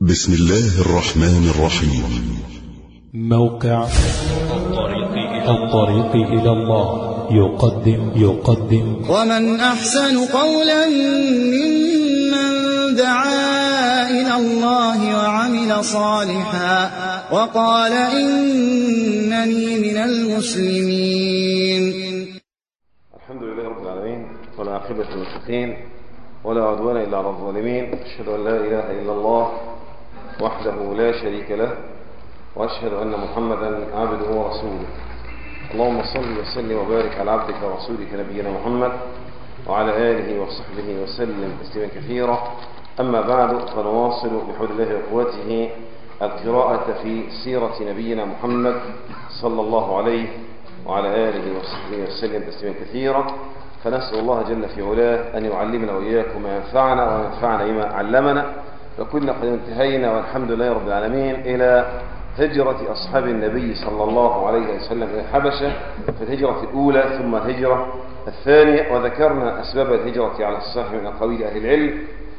بسم الله الرحمن الرحيم موقع الطريق إلى الله يقدم يقدم ومن أحسن قولا ممن دعا إلى الله وعمل صالحا وقال إنني من المسلمين الحمد لله رب العالمين والعاقبة للمتقين ولا عدوان إلا على الظالمين أشهد أن لا إله إلا الله وحده لا شريك له وأشهد أن محمدا عبده ورسوله اللهم صل وسلم وبارك على عبدك ورسولك نبينا محمد وعلى آله وصحبه وسلم تسليما كثيرا أما بعد فنواصل بحول الله وقوته القراءة في سيرة نبينا محمد صلى الله عليه وعلى آله وصحبه وسلم تسليما كثيرا فنسأل الله جل في علاه أن يعلمنا وإياكم ما ينفعنا وينفعنا بما علمنا وكنا قد انتهينا والحمد لله رب العالمين إلى هجرة أصحاب النبي صلى الله عليه وسلم إلى الحبشة في الهجرة الأولى ثم الهجرة الثانية وذكرنا أسباب الهجرة على الصحيح من أقاويل أهل العلم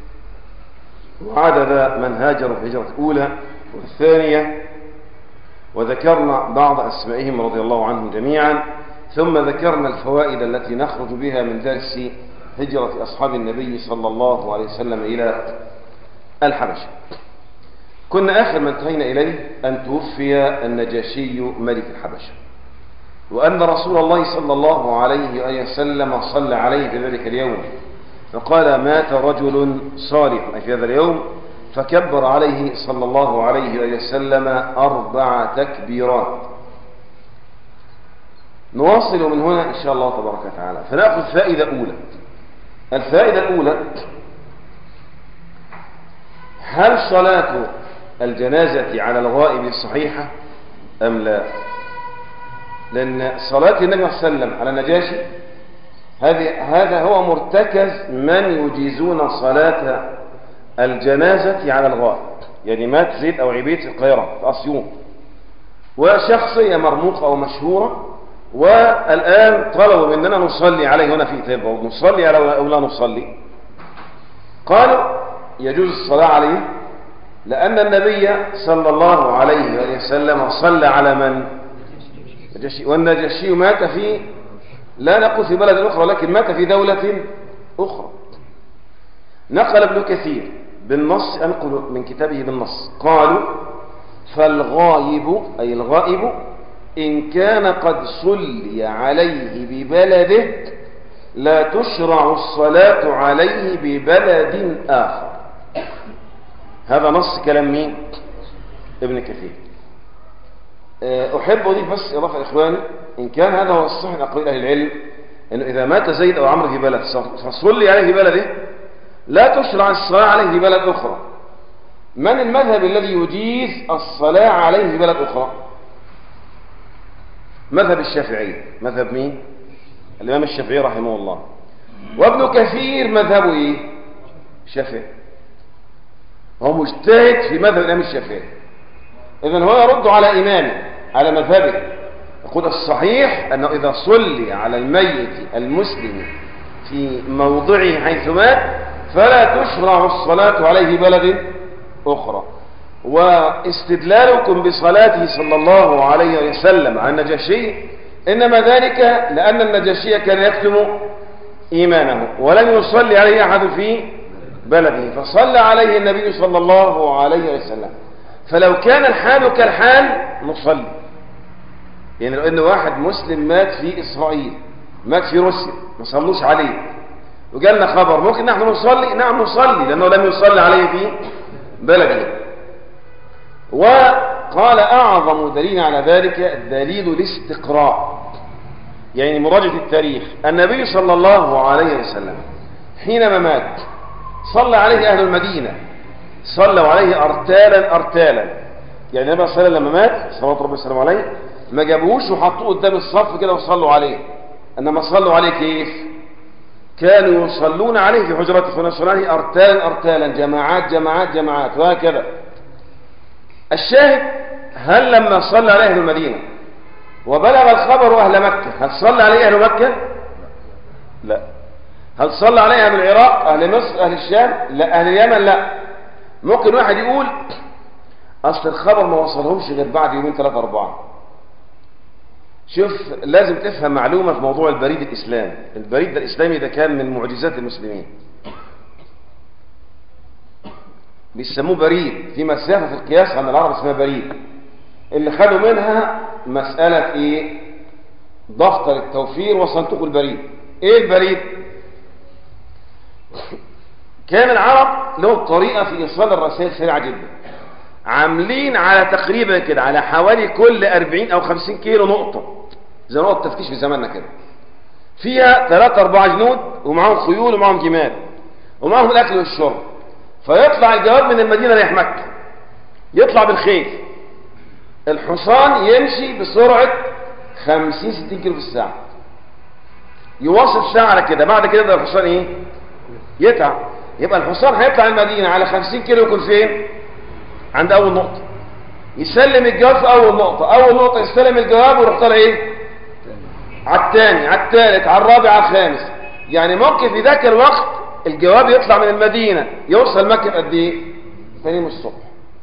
وعدد من هاجروا في الهجرة الأولى والثانية وذكرنا بعض أسمائهم رضي الله عنهم جميعا ثم ذكرنا الفوائد التي نخرج بها من درس هجرة أصحاب النبي صلى الله عليه وسلم إلى الحبشة كنا آخر ما انتهينا إليه أن توفي النجاشي ملك الحبشة وأن رسول الله صلى الله عليه وسلم صلى عليه في ذلك اليوم فقال مات رجل صالح في هذا اليوم فكبر عليه صلى الله عليه وسلم أربع تكبيرات نواصل من هنا إن شاء الله تبارك وتعالى فنأخذ فائدة أولى الفائدة الأولى هل صلاة الجنازة على الغائب صحيحة أم لا لأن صلاة النبي صلى الله عليه وسلم على النجاشي هذا هو مرتكز من يجيزون صلاة الجنازة على الغائب يعني مات زيد أو عبيد في القاهرة في أسيوط وشخصية مرموقة أو مشهورة والآن طلبوا مننا نصلي عليه هنا في تابع نصلي على أو لا نصلي قالوا يجوز الصلاة عليه لأن النبي صلى الله عليه وسلم صلى على من والنجاشي مات في لا نقول في بلد أخرى لكن مات في دولة أخرى نقل ابن كثير بالنص أنقل من كتابه بالنص قالوا فالغائب أي الغائب إن كان قد صلي عليه ببلده لا تشرع الصلاة عليه ببلد آخر هذا نص كلام مين ابن كثير أحب أضيف بس إضافة إخواني إن كان هذا هو الصحيح أقول أهل العلم أنه إذا مات زيد أو عمرو في بلد فصلي عليه في بلده لا تشرع الصلاة عليه في بلد أخرى من المذهب الذي يجيز الصلاة عليه في بلد أخرى مذهب الشافعي مذهب مين الإمام الشافعي رحمه الله وابن كثير مذهبه إيه شافعي هو مجتهد في مذهب الإمام الشافعي إذن هو يرد على إمامه على مذهبه يقول الصحيح أنه إذا صلي على الميت المسلم في موضعه حيث مات فلا تشرع الصلاة عليه في بلد أخرى واستدلالكم بصلاته صلى الله عليه وسلم على النجاشي إنما ذلك لأن النجاشي كان يكتم إيمانه ولم يصلي عليه أحد في بلده فصلى عليه النبي صلى الله عليه وسلم فلو كان الحال كالحال نصلي يعني لو أن واحد مسلم مات في إسرائيل مات في روسيا ما صلوش عليه وجالنا خبر ممكن نحن نصلي نعم نصلي لأنه لم يصلي عليه في بلده وقال أعظم دليل على ذلك دليل الاستقراء يعني مراجعة التاريخ النبي صلى الله عليه وسلم حينما مات صلى عليه أهل المدينة صلوا عليه أرتالا أرتالا يعني النبي صلى الله عليه وسلم لما مات صلى الله عليه عليه ما جابوهوش وحطوه قدام الصف كده وصلوا عليه إنما صلوا عليه كيف كانوا يصلون عليه في حجرات فنصلوا عليه أرتالا أرتالا جماعات جماعات جماعات وهكذا الشاهد هل لما صلى عليه أهل المدينة وبلغ الخبر أهل مكة هل صلى عليه أهل مكة لا هل صلى عليه أهل العراق أهل مصر أهل الشام لا أهل اليمن لا ممكن واحد يقول اصل الخبر ما وصلهمش غير بعد يومين ثلاثة اربعة شوف لازم تفهم معلومة في موضوع البريد الاسلامي البريد الاسلامي ده كان من معجزات المسلمين بيسموه بريد في مسافة في القياس عن العرب اسمها بريد اللي خدوا منها مسألة ايه دفتر التوفير وصندوق البريد ايه البريد كان العرب لهم طريقة في ايصال الرسائل سريعة جدا عاملين على تقريبا كده على حوالي كل 40 او 50 كيلو نقطة زي نقطة تفتيش في زماننا كده فيها 3 4 جنود ومعاهم خيول ومعاهم جمال ومعاهم الاكل والشرب فيطلع الجواب من المدينة رايح مكة يطلع بالخيل الحصان يمشي بسرعة 50 60 كيلو في الساعة يواصل ساعة على كده بعد كده يبدأ الحصان ايه يتعب يبقى الحصان هيطلع المدينة على 50 كيلو يكون فين عند اول نقطة يسلم الجواب في اول نقطة اول نقطة يستلم الجواب ويروح طالع ايه على الثاني على الثالث على الرابع على الخامس يعني ممكن في ذاك الوقت الجواب يطلع من المدينة يوصل مكة قد ايه ثاني يوم الصبح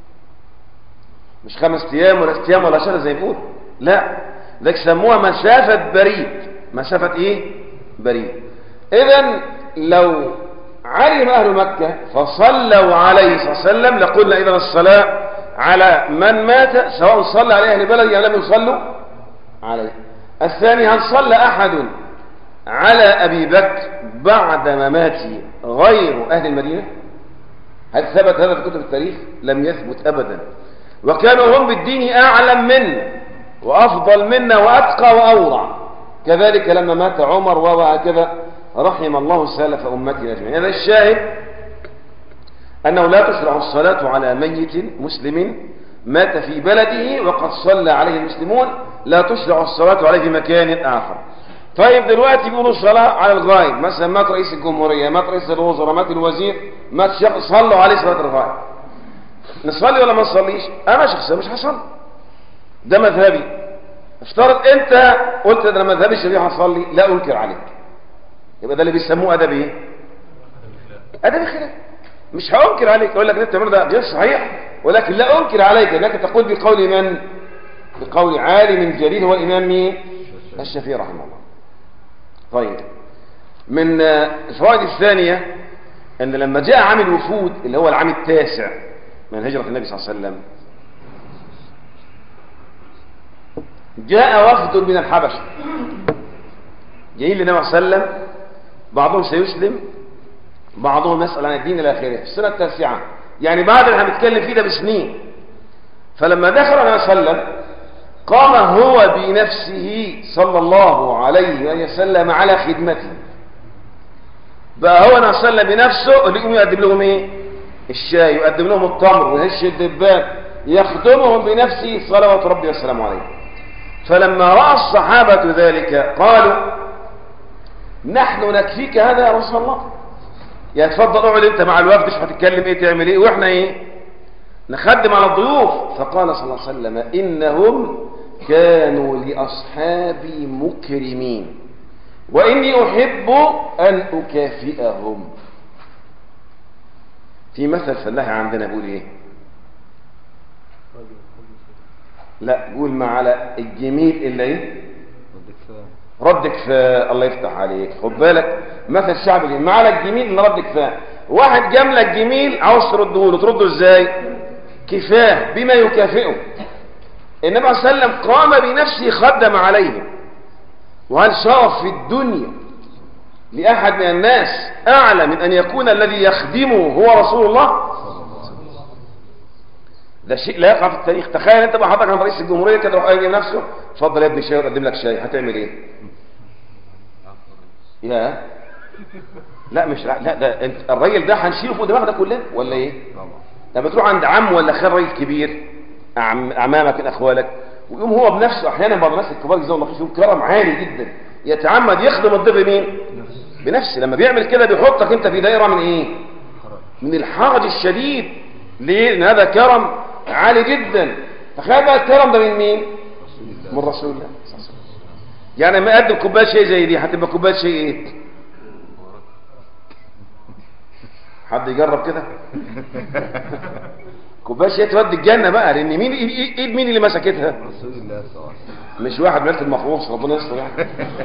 مش خمس ايام ولا ست ايام ولا شهر زي ما بيقول لا ذاك سموها مسافة بريد مسافة ايه بريد اذا لو علم اهل مكة فصلوا عليه صلى الله عليه وسلم لقلنا اذا الصلاة على من مات سواء صلى عليه اهل بلد يعني لم يصلوا عليه الثاني هل صلى احد على ابي بكر بعد مماته غير اهل المدينة هل ثبت هذا في كتب التاريخ لم يثبت ابدا وكانوا هم بالدين اعلم منا وافضل منا واتقى واورع كذلك لما مات عمر وهكذا رحم الله سلف امتنا اجمعين هذا الشاهد انه لا تشرع الصلاه على ميت مسلم مات في بلده وقد صلى عليه المسلمون لا تشرع الصلاه عليه في مكان اخر طيب دلوقتي بيقولوا الصلاة على الغائب مثلا مات رئيس الجمهورية مات رئيس الوزراء مات الوزير مات شيخ صلوا عليه صلاة الغائب نصلي ولا ما نصليش انا شخصيا مش هصلي ده مذهبي افترض انت قلت ده انا مذهبي الشريعة هصلي لا انكر عليك يبقى ده اللي بيسموه ادب ايه ادب خلاف مش هانكر عليك اقول لك انت ده غير صحيح ولكن لا انكر عليك انك تقول بقول من بقول عالم جليل هو الامام مين الشافعي رحمه الله طيب من الفوائد الثانية ان لما جاء عام الوفود اللي هو العام التاسع من هجرة النبي صلى الله عليه وسلم جاء وفد من الحبشة جايين للنبي صلى الله عليه وسلم بعضهم سيسلم بعضهم يسأل عن الدين الى اخره في السنة التاسعة يعني بعد اللي هنتكلم فيه ده بسنين فلما دخل النبي صلى الله عليه وسلم قام هو بنفسه صلى الله عليه وسلم على خدمته بقى هو انا صلى بنفسه اللي يقوم يقدم لهم ايه الشاي يقدم لهم التمر ويهش الدبان يخدمهم بنفسه صلوات ربي والسلام عليه فلما راى الصحابه ذلك قالوا نحن نكفيك هذا يا رسول الله يا تفضل اقعد انت مع الوفد مش هتتكلم ايه تعمل ايه واحنا ايه نخدم على الضيوف فقال صلى الله عليه وسلم انهم كانوا لاصحابي مكرمين واني احب ان اكافئهم في مثل فلاحي عندنا بيقول ايه لا بيقول ما على الجميل الا ايه رد كفاء الله يفتح عليك خد بالك مثل الشعب ما على الجميل الا رد كفاء واحد جاملك جميل عاوز ترده له ترده ازاي كفاه بما يكافئه النبي صلى الله عليه وسلم قام بنفسه خدم عليهم وهل شرف في الدنيا لأحد من الناس أعلى من أن يكون الذي يخدمه هو رسول الله ده شيء لا يقع في التاريخ تخيل انت بقى حضرتك عند رئيس الجمهورية كده روح قايل نفسه اتفضل يا ابني شاي وقدم لك شاي هتعمل ايه يا لا مش لا ده انت الراجل ده هنشيله فوق دماغنا كلنا ولا ايه لما تروح عند عم ولا خال راجل كبير أعم اعمامك اخوالك ويقوم هو بنفسه احيانا بعض الناس الكبار جزاهم الله خير يقوم كرم عالي جدا يتعمد يخدم الضيف مين بنفسه لما بيعمل كده بيحطك انت في دايره من ايه من الحرج الشديد ليه لان هذا كرم عالي جدا تخيل بقى الكرم ده من مين من رسول الله صلى الله عليه وسلم يعني لما اقدم كوبايه شاي زي دي هتبقى كوبايه شاي ايه حد يجرب كده كوبايه شاي تودي الجنه بقى لان مين ايد إيد مين اللي مسكتها رسول الله صلى الله عليه وسلم مش واحد ملك المخروص ربنا يستر يعني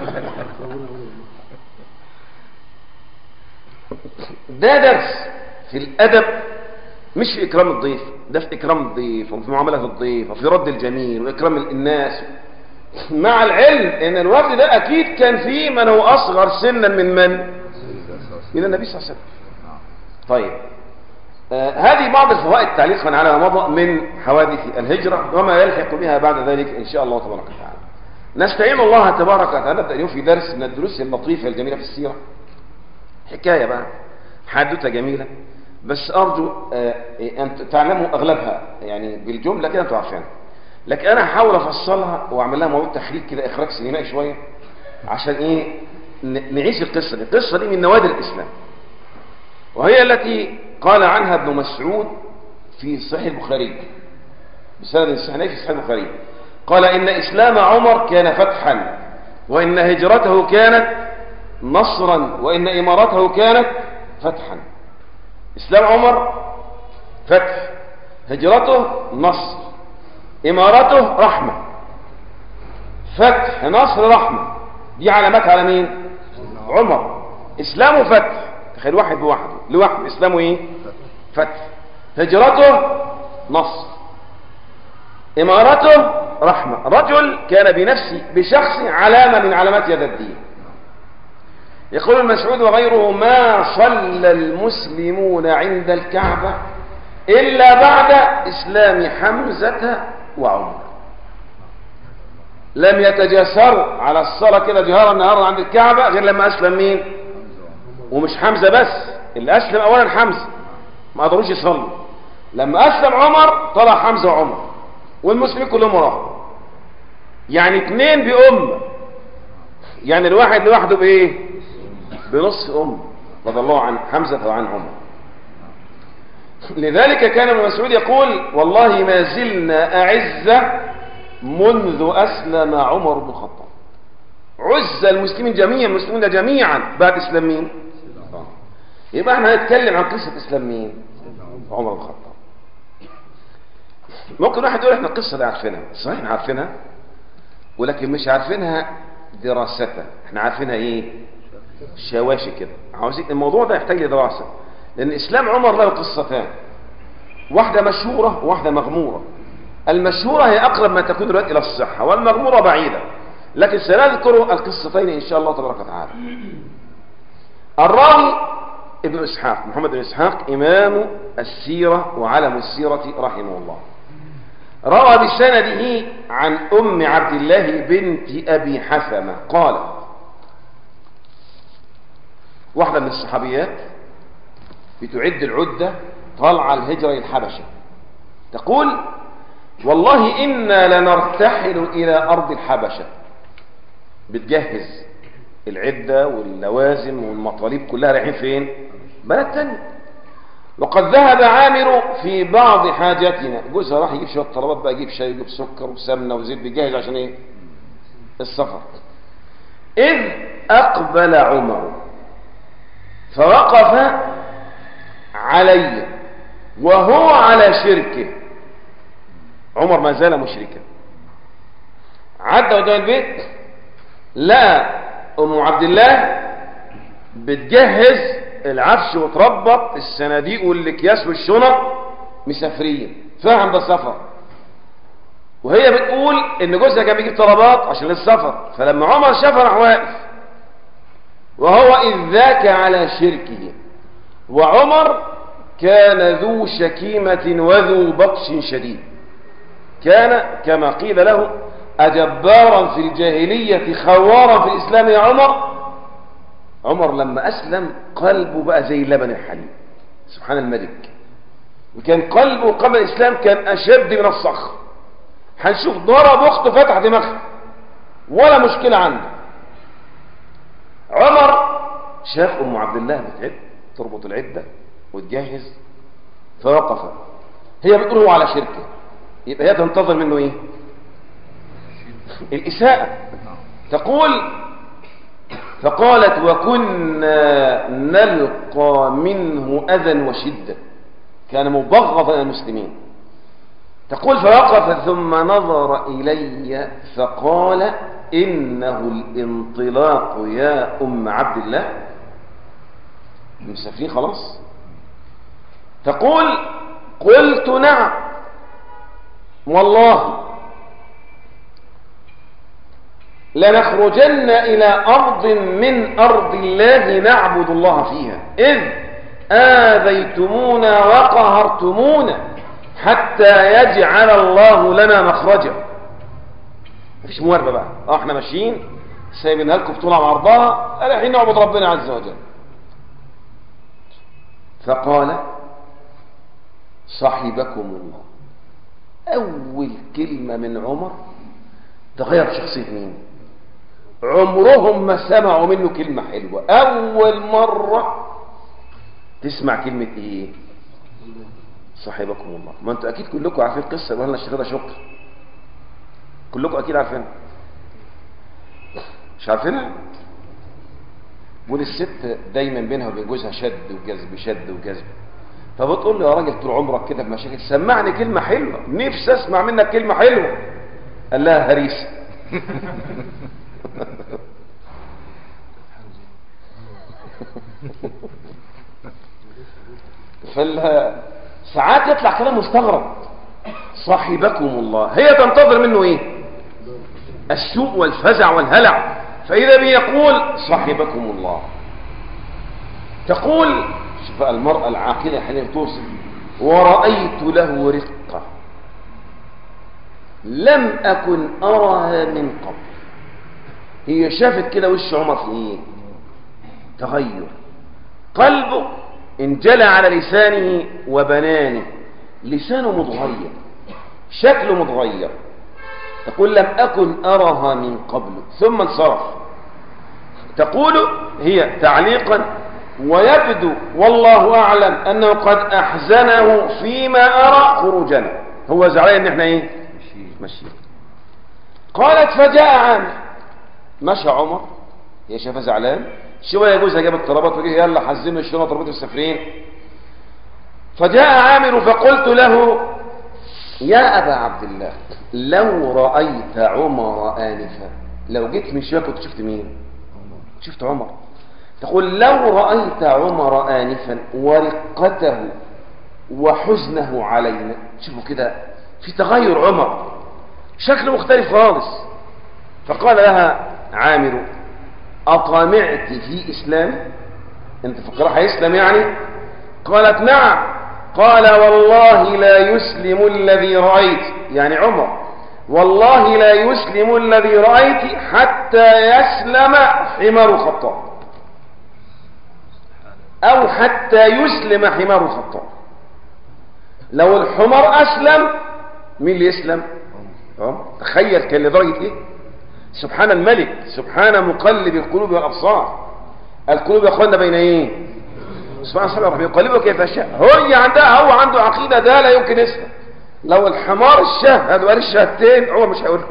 ده درس في الادب مش في اكرام الضيف ده في اكرام الضيف وفي معامله الضيف وفي رد الجميل واكرام الناس مع العلم ان الوفد ده اكيد كان فيه من هو اصغر سنا من من رسول الله صلى الله عليه وسلم من النبي صلى الله عليه وسلم طيب آه هذه بعض الفوائد تعليقا على ما مضى من حوادث الهجرة وما يلحق بها بعد ذلك إن شاء الله تبارك وتعالى نستعين الله تبارك وتعالى نبدأ اليوم في درس من الدروس اللطيفة الجميلة في السيرة حكاية بقى حادثة جميلة بس أرجو آه أن تعلموا أغلبها يعني بالجملة كده أنتوا عارفينها لكن أنا هحاول أفصلها وأعمل لها موضوع تحريك كده إخراج سينمائي شوية عشان إيه ن- نعيش القصة دي القصة دي من نوادر الإسلام وهي التي قال عنها ابن مسعود في صحيح البخاري بسند صحيح في صحيح البخاري قال إن إسلام عمر كان فتحا وإن هجرته كانت نصرا وإن إمارته كانت فتحا إسلام عمر فتح هجرته نصر إمارته رحمة فتح نصر رحمة دي علامات على مين عمر إسلامه فتح تخيل واحد بوحده لوحده إسلامه إيه فتح هجرته نصر إمارته رحمة رجل كان بنفسه بشخص علامة من علامات هذا الدين يقول المسعود وغيره ما صلى المسلمون عند الكعبة إلا بعد إسلام حمزة وعمر لم يتجاسروا على الصلاة كده جهارا نهارا عند الكعبة غير لما أسلم مين ومش حمزة بس اللي أسلم أولا حمزة ما قدروش يصلوا لما أسلم عمر طلع حمزة وعمر والمسلمين كلهم وراه يعني اتنين بأمة يعني الواحد لوحده بإيه بنصف أم رضي الله عن حمزة وعن عمر لذلك كان ابن مسعود يقول والله ما زلنا أعزة منذ أسلم عمر بن الخطاب عز المسلمين جميعا المسلمين جميعا بعد إسلام مين يبقى احنا هنتكلم عن قصة إسلام مين عمر بن الخطاب ممكن واحد يقول احنا القصة دي عارفينها صحيح احنا عارفينها ولكن مش عارفينها دراستها احنا عارفينها ايه شواشي كده عاوزين الموضوع ده يحتاج لدراسة لأن إسلام عمر له قصتان واحدة مشهورة وواحدة مغمورة المشهورة هي أقرب ما تكون دلوقتي إلى الصحة والمغمورة بعيدة لكن سنذكر القصتين إن شاء الله تبارك وتعالى الراوي ابن إسحاق محمد بن إسحاق إمام السيرة وعلم السيرة رحمه الله روى بسنده عن أم عبد الله بنت أبي حثمة قالت واحدة من الصحابيات بتعد العدة طالعة الهجرة للحبشة تقول والله إنا لنرتحل إلى أرض الحبشة بتجهز العدة واللوازم والمطالب كلها رايحين فين بلد تاني وقد ذهب عامر في بعض حاجاتنا جوزها راح يجيب شوية طلبات بقى يجيب شاي يجيب سكر وسمنة وزيت بيجهز عشان ايه السفر إذ أقبل عمر فوقف علي وهو على شركه عمر ما زال مشركا عدى قدام البيت لقى ام عبد الله بتجهز العفش وتربط الصناديق والاكياس والشنط مسافرين فاهم ده سفر وهي بتقول ان جوزها كان بيجيب طلبات عشان السفر فلما عمر شافها راح واقف وهو إذ ذاك على شركه وعمر كان ذو شكيمة وذو بطش شديد كان كما قيل له أجبارا في الجاهلية خوارا في الإسلام يا عمر عمر لما أسلم قلبه بقى زي لبن الحليب سبحان الملك وكان قلبه قبل الإسلام كان أشد من الصخر هنشوف ضرب أخته فتح دماغها ولا مشكلة عنده عمر شاف ام عبد الله بتعد تربط العده وتجهز فوقف هي بتقول هو على شركه يبقى هي تنتظر منه ايه الاساءه تقول فقالت وكنا نلقى منه أذى وشدة كان مبغضا إلى المسلمين تقول فوقف ثم نظر إلي فقال إنه الانطلاق يا أم عبد الله مسافرين خلاص تقول قلت نعم والله لنخرجن إلى أرض من أرض الله نعبد الله فيها إذ آذيتمونا وقهرتمونا حتى يجعل الله لنا مخرجا مفيش مواربة بقى اه احنا ماشيين سايبينها لكم بطولة بعرضها الحين نعبد ربنا عز وجل فقال صاحبكم الله أول كلمة من عمر تغير شخصية مين عمرهم ما سمعوا منه كلمة حلوة أول مرة تسمع كلمة إيه صاحبكم الله ما أنتوا أكيد كلكم عارفين قصة ولا الشيخ ده شكر كلكم أكيد عارفينها مش عارفينها والست دايما بينها وبين جوزها شد وجذب شد وجذب فبتقول له يا راجل طول عمرك كده بمشاكل سمعني كلمة حلوة نفسي اسمع منك كلمة حلوة قال لها هريسة فال ساعات يطلع كلام مستغرب صاحبكم الله هي تنتظر منه ايه السوء والفزع والهلع فاذا به يقول صاحبكم الله تقول شوف المرأة العاقلة حين توصف ورأيت له رقة لم أكن أرها من قبل هي شافت كده وش عمر في ايه تغير قلبه انجلى على لسانه وبنانه لسانه متغير شكله متغير تقول لم أكن أرها من قبل ثم انصرف تقول هي تعليقا ويبدو والله أعلم أنه قد أحزنه فيما أرى خروجنا هو زعلان إن احنا إيه ماشيين قالت فجاء عامر مشى عمر هي شافه زعلان شوية جوزها جاب الطلبات وجه يلا حزنوا الشنط ربط السفرين فجاء عامر فقلت له يا أبا عبد الله لو رأيت عمر آنفا لو جيت من شوية كنت شفت مين شفت عمر تقول لو رأيت عمر آنفا ورقته وحزنه علينا شوفوا كده في تغير عمر شكله مختلف خالص فقال لها عامر أطمعت في إسلام انت فكرها هيسلم يعني قالت نعم قال والله لا يسلم الذي رأيت يعني عمر والله لا يسلم الذي رأيت حتى يسلم حمار خطاب أو حتى يسلم حمار خطاب لو الحمار أسلم مين اللي يسلم أه؟ تخيل كان لدرجة إيه سبحان الملك سبحان مقلب القلوب والأبصار القلوب يا أخوانا بين إيه سبحان الله ربي يقلبه كيف يشاء هي عندها هو عنده عقيدة ده لا يمكن يسلم لو الحمار الشهد وقال الشهدتين هو مش هيقول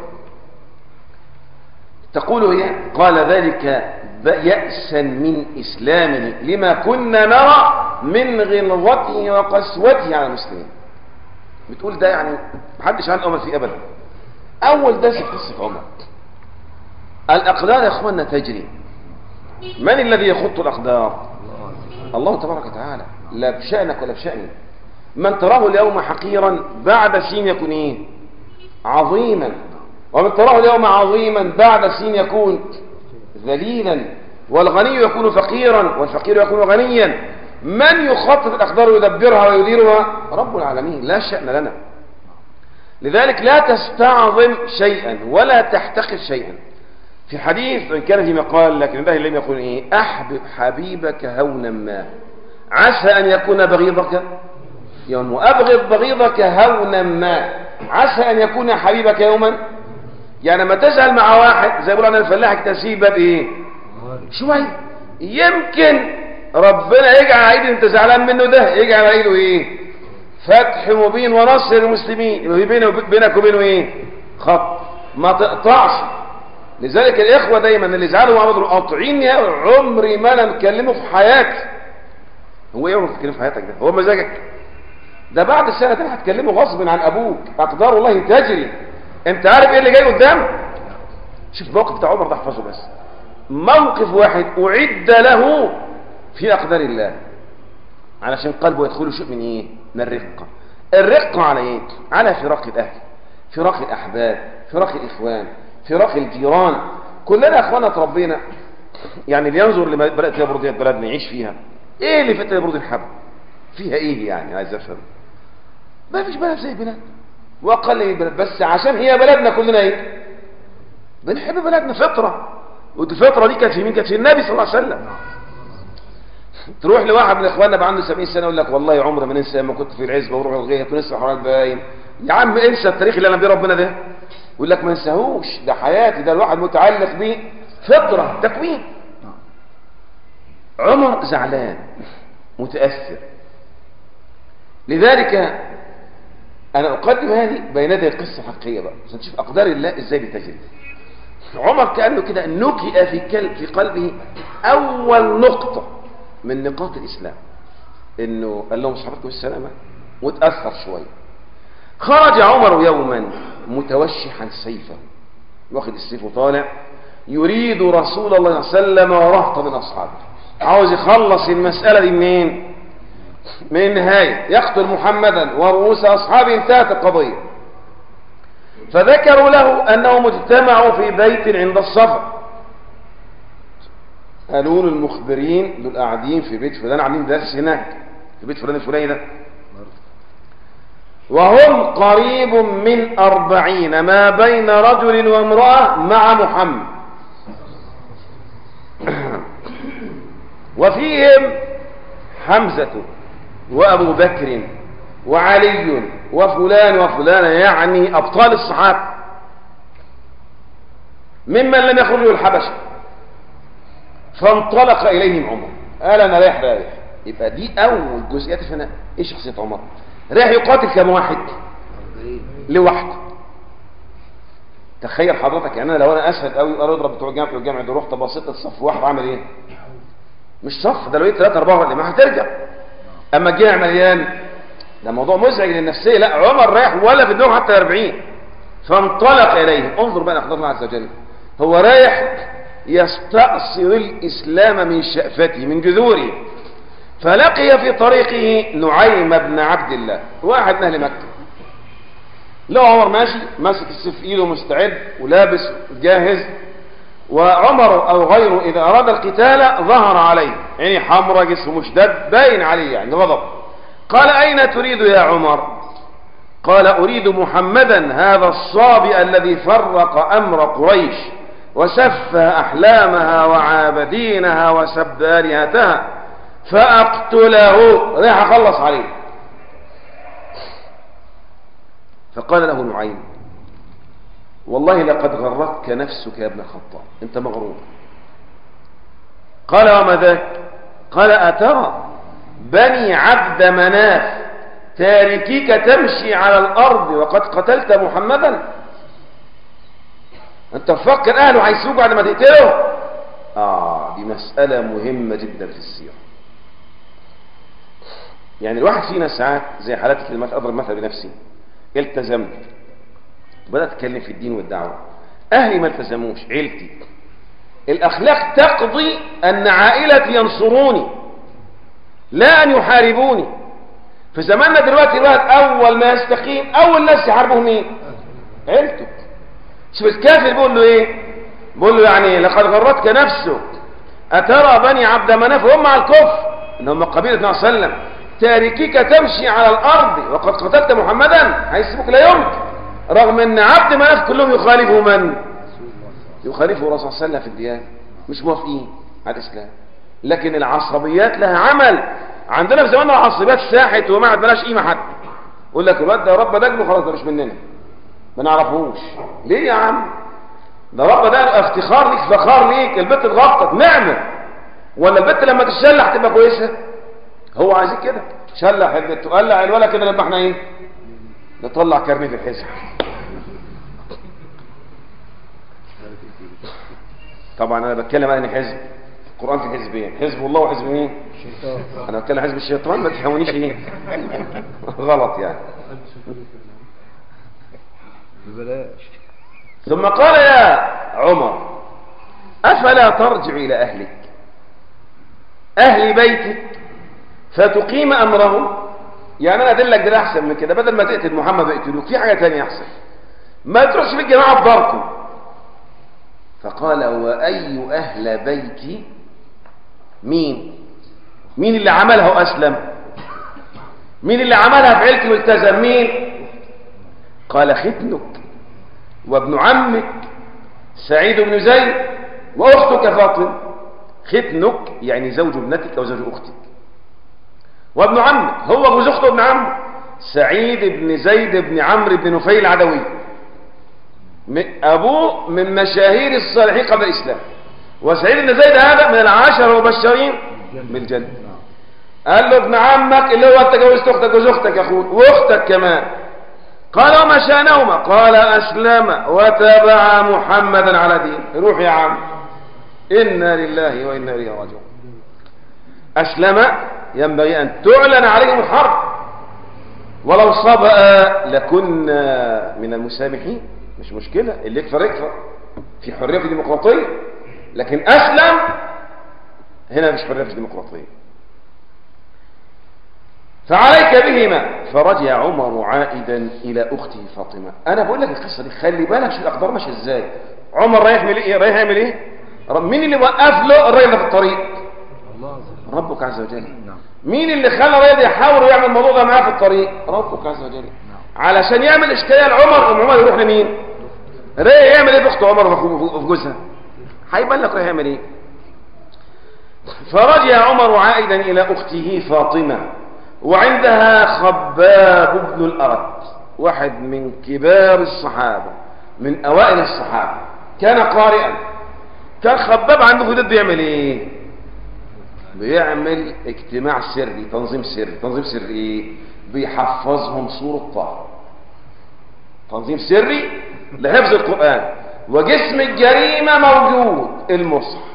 تقول هي قال ذلك يأسا من إسلامه لما كنا نرى من غلظته وقسوته على المسلمين بتقول ده يعني محدش عنه أمل فيه أبدا أول درس في قصة عمر الأقدار يا أخوانا تجري من الذي يخط الأقدار الله تبارك وتعالى لا بشأنك ولا بشأني من تراه اليوم حقيرا بعد سين يكون ايه عظيما ومن تراه اليوم عظيما بعد سين يكون ذليلا والغني يكون فقيرا والفقير يكون غنيا من يخطط الأقدار ويدبرها ويديرها رب العالمين لا شأن لنا لذلك لا تستعظم شيئا ولا تحتقر شيئا في حديث وإن كان في مقال لكن الله لم يقول إيه أحبب حبيبك هونا ما عسى أن يكون بغيضك يوم وأبغض بغيضك هونا ما عسى أن يكون حبيبك يوما يعني لما تزعل مع واحد زي بيقولوا أنا الفلاح تسيب باب إيه شوي يمكن ربنا يجعل عيد انت زعلان منه ده يجعل عيده ايه فتح مبين ونصر المسلمين يبقى في بينك وبينه ايه خط ما تقطعش لذلك الاخوه دايما اللي يزعلوا محمد قاطعين يا عمري ما انا مكلمه في حياتي هو ايه عمرك تتكلم في حياتك ده هو مزاجك ده بعد السنه دي هتكلمه غصب عن ابوك اقدار الله تجري انت عارف ايه اللي جاي قدام شوف الموقف بتاع عمر ده احفظه بس موقف واحد اعد له في اقدار الله علشان قلبه يدخله شيء من ايه من الرقه الرقه على ايه على فراق الاهل فراق الاحباب فراق الاخوان فراق الجيران كلنا يا اخوانا اتربينا يعني اللي ينظر لبلد يبرد ديت بلدنا يعيش فيها ايه اللي فات يبرد الحب فيها ايه يعني عايز افهم ما فيش بلد زي بلاد واقل من بلد بس عشان هي بلدنا كلنا ايه بنحب بلدنا فطره والفطره دي كانت في مين كانت في النبي صلى الله عليه وسلم تروح لواحد من اخواننا بقى عنده 70 سنه يقول لك والله عمري ما ننسى لما كنت في العزبه واروح الغيط ونسمع حوالي البهايم يا عم انسى التاريخ اللي انا بيه ربنا ده يقول لك ما انساهوش ده حياتي ده الواحد متعلق بيه فطره تكوين عمر زعلان متاثر لذلك انا اقدم هذه بين يدي القصه الحقيقيه بقى عشان تشوف اقدار الله ازاي بتجري عمر كانه كده نكئ في كل في قلبه اول نقطه من نقاط الاسلام انه قال لهم صحابتكم السلامه وتاثر شويه خرج عمر يوما متوشحا سيفه واخد السيف وطالع يريد رسول الله صلى الله عليه وسلم ورهط من اصحابه عاوز يخلص المساله دي منين من النهايه يقتل محمدا ورؤوس اصحابه انتهت القضيه فذكروا له انهم اجتمعوا في بيت عند الصفا قالوا له المخبرين دول قاعدين في بيت فلان عاملين درس هناك في بيت فلان الفلاني ده وهم قريب من أربعين ما بين رجل وامرأة مع محمد وفيهم حمزة وأبو بكر وعلي وفلان وفلان يعني أبطال الصحابة ممن لم يخرجوا الحبشة فانطلق إليهم عمر قال أنا رايح رايح يبقى دي أول جزئيات فينا إيه شخصية عمر رايح يقاتل كم واحد لوحده تخيل حضرتك يعني انا لو انا اسهل قوي قالوا اضرب بتوع الجامعه بتوع الجامعه دول رحت بصيت الصف واحد عامل ايه مش صف ده لو لقيت ثلاثه اربعه ولا ما هترجع اما الجامع مليان ده موضوع مزعج للنفسيه لا عمر رايح ولا في دماغه حتى 40 فانطلق اليه انظر بقى اقدار الله عز وجل هو رايح يستأصل الاسلام من شأفته من جذوره فلقي في طريقه نعيم بن عبد الله واحد من اهل مكه لو عمر ماشي ماسك السيف في ايده مستعد ولابس جاهز وعمر او غيره اذا اراد القتال ظهر عليه يعني حمرة جسمه مشدد باين عليه يعني غضب قال اين تريد يا عمر قال اريد محمدا هذا الصابئ الذي فرق امر قريش وسفه احلامها وعابدينها وسب الهتها فاقتله راح اخلص عليه فقال له نعيم والله لقد غرتك نفسك يا ابن الخطاب انت مغرور قال وما ذاك قال أترى بني عبد مناف تاركيك تمشي على الأرض وقد قتلت محمدا أنت تفكر أهله هيسوق بعد ما تقتله آه دي مسألة مهمة جدا في السيرة يعني الواحد فينا ساعات زي حالات اللي أضرب مثل بنفسي التزمت بدأت أتكلم في الدين والدعوة أهلي ما التزموش عيلتي الأخلاق تقضي أن عائلتي ينصروني لا أن يحاربوني في زماننا دلوقتي الواحد أول ما يستقيم أول ناس يحاربه مين عيلته شوف الكافر بيقول له إيه بيقول له يعني لقد غرتك نفسك أترى بني عبد مناف وهم على الكفر إن هم قبيلة النبي صلى الله عليه وسلم تاركيك تمشي على الأرض وقد قتلت محمدا هيسيبك لا يمكن رغم ان عبد مناف كلهم يخالفوا من يخالفوا الرسول صلى الله عليه وسلم في الديانة مش موافقين على الإسلام لكن العصبيات لها عمل عندنا في زماننا العصبيات ساحت وما عندناش قيمة حتى يقول لك الواد ده رب دجله خلاص ده مش مننا ما نعرفوش ليه يا عم ده رب ده افتخار ليك فخار ليك البت اتغطت نعمة ولا البت لما تشلح تبقى كويسة هو عايزين كده شلح البت وقلع الولا كده لما احنا ايه نطلع كرنيه في الحزب طبعا انا بتكلم عن حزب القران في حزبين حزب الله وحزب مين الشيطان انا بتكلم حزب الشيطان ما تفهمونيش ايه غلط يعني ببلاش ثم قال يا عمر افلا ترجع الى اهلك اهل بيتك فتقيم امرهم يعني انا ادلك ده احسن من كده بدل ما تقتل محمد ويقتلوك في حاجه تانية احسن ما تروحش في الجماعه بداركم فقال واي اهل بيتي مين مين اللي عملها واسلم مين اللي عملها في عيلتي والتزم مين قال ختنك وابن عمك سعيد بن زيد واختك فاطمه ختنك يعني زوج ابنتك او زوج اختك وابن عمك هو جوز اخته ابن عمك سعيد بن زيد بن عمرو بن نفيل العدوي م- ابوه من مشاهير الصالحين قبل الاسلام وسعيد بن زيد هذا من العشر المبشرين بالجنه قال له ابن عمك اللي هو انت جوزت اختك جوز اختك يا اخوك واختك كمان قال وما شانهما قال اسلم وتبع محمدا على دين روح يا عم انا لله وانا اليه راجعون اسلم ينبغي ان تعلن عليهم الحرب ولو صبأ لكنا من المسامحين مش مشكلة اللي يكفر يكفر في حرية في ديمقراطية لكن أسلم هنا مش حرية في ديمقراطية فعليك بهما فرجع عمر عائدا إلى أخته فاطمة أنا بقول لك القصة دي خلي بالك شو الأقدار ماشية إزاي عمر رايح يعمل إيه رايح يعمل إيه رب- مين اللي وقف له الراجل ده في الطريق الله عز وجل ربك عز وجل نعم مين اللي خلى الراجل يحاول يعمل الموضوع ده معاه في الطريق ربك عز وجل علشان يعمل اشكاليه لعمر ام عمر يروح لمين رايح يعمل ايه باخت عمر وفي في جوزها هيبان لك رايح يعمل ايه فرجع عمر عائدا الى اخته فاطمه وعندها خباب بن الارت واحد من كبار الصحابه من اوائل الصحابه كان قارئا كان خباب عنده في ضد يعمل ايه بيعمل اجتماع سري تنظيم سري تنظيم سري ايه بيحفظهم سورة طه تنظيم سري لحفظ القرآن وجسم الجريمة موجود المصحف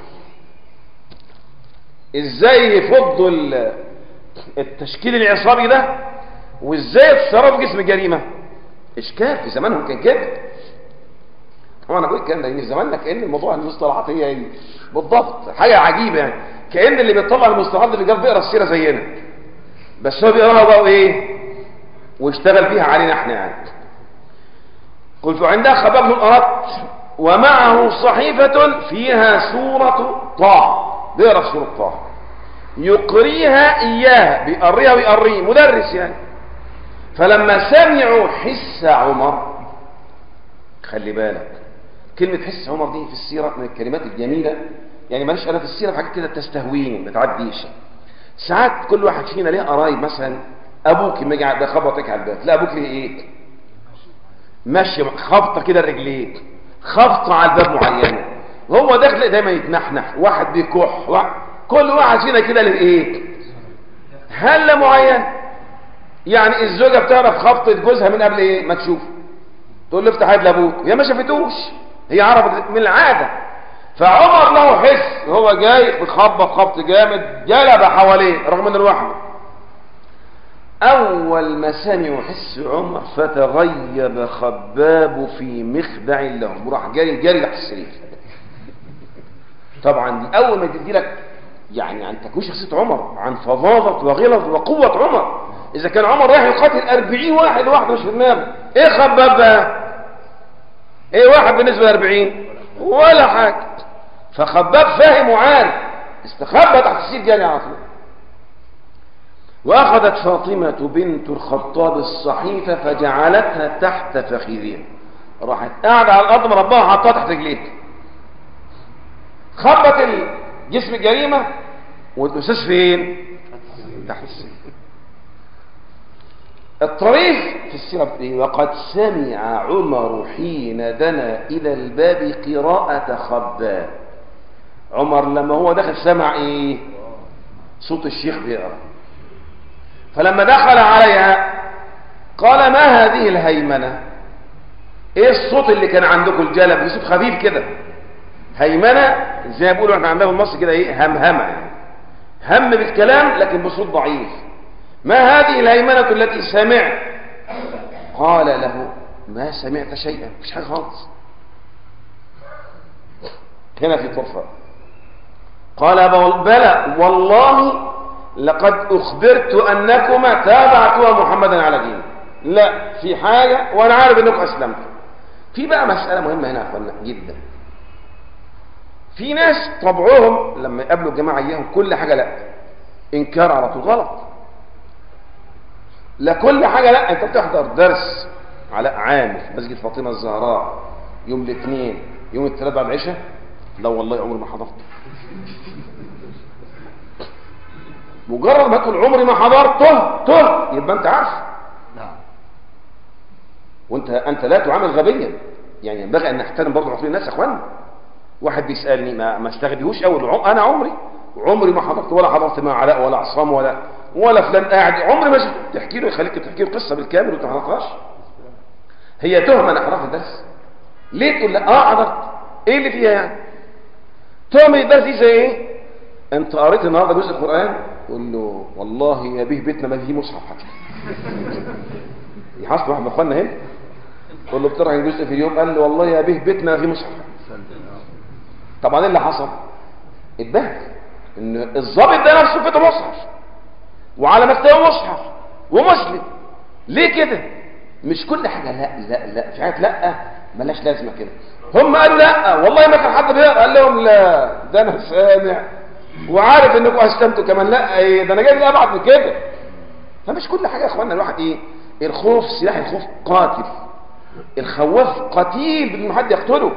ازاي يفضوا ال- التشكيل العصابي ده وازاي يتصرفوا جسم الجريمة اشكال في زمانهم كان كده طبعا انا بقول الكلام ده لان في زماننا كان الموضوع المصطلحات هي هي بالضبط حاجه عجيبه يعني كان اللي بيطلع المصطلحات اللي بيقرا السيره زينا بس هو بيقراها بقى ايه واشتغل بيها علينا احنا يعني قلت عندها خباب بن الأرت ومعه صحيفة فيها سورة طه بيقرا سورة طه يقريها إياها بيقريها ويقريه مدرس يعني فلما سمعوا حس عمر خلي بالك كلمة حس عمر دي في السيرة من الكلمات الجميلة يعني ماليش أنا في السيرة في حاجات كده تستهويني ما تعديش ساعات كل واحد فينا ليه قرايب مثلا أبوك لما يجي ده خبطك على الباب لا أبوك ليه إيه؟ ماشي خبطة كده رجليك خبطة على الباب معينة وهو داخل دايما يتنحنح واحد بيكح واحد كل واحد فينا كده له ايه هلة معين يعني الزوجة بتعرف خبطة جوزها من قبل ايه ما تشوف تقول له افتح يد لابوك هي ما شافتوش هي عرفت من العادة فعمر له حس هو جاي بخبط خبط جامد جلب حواليه رغم انه لوحده أول ما سمعوا حس عمر فتغيب خباب في مخدع لهم وراح جاري جاري تحت السرير طبعا دي أول ما تدي لك يعني عن تكوين شخصية عمر عن فظاظة وغلظ وقوة عمر إذا كان عمر رايح يقاتل أربعين واحد لوحده مش في دماغه إيه خباب بقى؟ إيه واحد بالنسبة لأربعين؟ ولا حاجة فخباب فاهم وعارف استخبى تحت السرير جاري على طول وأخذت فاطمة بنت الخطاب الصحيفة فجعلتها تحت فخذها راحت قاعدة على الأرض مرباها حطها تحت رجليها خبط جسم الجريمة والأساس فين؟ تحت السرير الطريف في السيرة بتقول وقد سمع عمر حين دنا إلى الباب قراءة خباب عمر لما هو دخل سمع ايه صوت الشيخ بيقرأ فلما دخل عليها قال ما هذه الهيمنة ايه الصوت اللي كان عندكم الجلب صوت خفيف كده هيمنة زي ما بيقولوا احنا عندنا في مصر كده ايه همهمة يعني هم بالكلام لكن بصوت ضعيف ما هذه الهيمنة التي سمعت قال له ما سمعت شيئا مش حاجة خالص هنا في طرفة قال بلى والله لقد أخبرت أنكما تابعتوا محمدا على دينه لا في حاجة وأنا عارف أنكم أسلمتوا في بقى مسألة مهمة هنا يا أخوانا جدا في ناس طبعهم لما يقابلوا الجماعة إياهم كل حاجة لا إنكار على طول غلط لا كل حاجة لا أنت بتحضر درس علاء عامر في مسجد فاطمة الزهراء يوم الاثنين يوم الثلاث بعد العشاء لا والله عمري ما حضرت مجرد ما تقول عمري ما حضرته ته يبقى انت عارف نعم وانت انت لا تعامل غبيا يعني ينبغي ان نحترم برضه عقول الناس يا اخوانا واحد بيسالني ما ما استغبيهوش اول انا عمري عمري ما حضرت ولا حضرت مع علاء ولا عصام ولا ولا فلان قاعد عمري ما شفت تحكي له يخليك تحكي له قصه بالكامل وانت ما حضرتهاش هي تهمه انا حضرت الدرس ليه تقول لا اه حضرت ايه اللي فيها يعني تهمه الدرس دي زي ايه انت قريت النهارده جزء القران قول له والله يا به بيتنا ما فيه مصحف حتى يحصل واحد من اخواننا هنا قول له بتقرا جزء في اليوم قال له والله يا به بيتنا ما فيه مصحف طبعا ايه اللي حصل اتبهدل ان الضابط ده نفسه كده مصحف وعلى مكتبه مصحف ومسلم ليه كده مش كل حاجه لا لا لا في حاجات لا ملاش لازمه كده هم قالوا لا والله ما كان حد بيقرا قال لهم لا ده انا سامع وعارف انكم اسلمتوا كمان لا ايه ده انا جاي ابعد من كده فمش كل حاجه يا اخوانا الواحد ايه الخوف سلاح الخوف قاتل الخواف قتيل بدون حد يقتله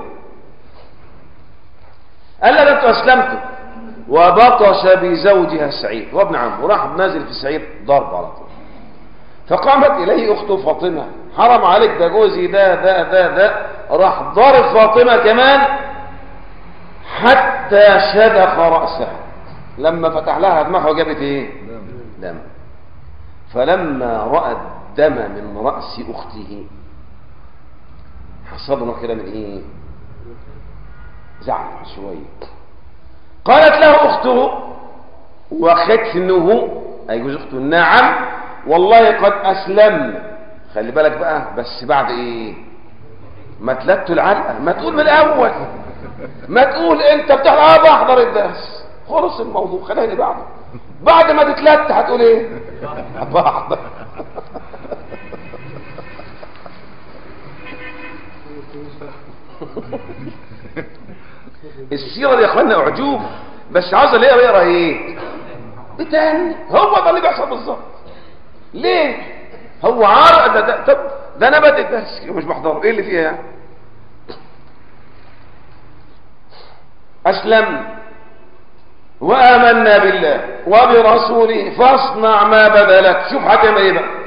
قال لها ده انتوا اسلمتوا وبطش بزوجها سعيد وابن عمه وراح نازل في سعيد ضرب على طول فقامت اليه اخته فاطمه حرم عليك ده جوزي ده ده ده ده راح ضرب فاطمه كمان حتى شدخ راسها لما فتح لها دماغها وجابت ايه دم فلما راى الدم من راس اخته حصل له كده من ايه زعل شويه قالت له اخته وختنه اي جوز اخته نعم والله قد اسلم خلي بالك بقى بس بعد ايه ما تلت العلقه ما تقول من الاول ما تقول انت بتحضر اه بحضر الدرس خلص الموضوع خليها اللي بعده بعد ما تتلت هتقول ايه بحضر السيرة دي يا اخوانا اعجوب بس عاوز اللي يقرا يقرا ايه بتاني هو ده اللي بيحصل بالظبط ليه هو عارف ده ده طب ده انا بدأ الدرس مش بحضره ايه اللي فيها يعني اسلم وامنا بالله وبرسوله فاصنع ما بدا لك شوف هتعمل ايه بقى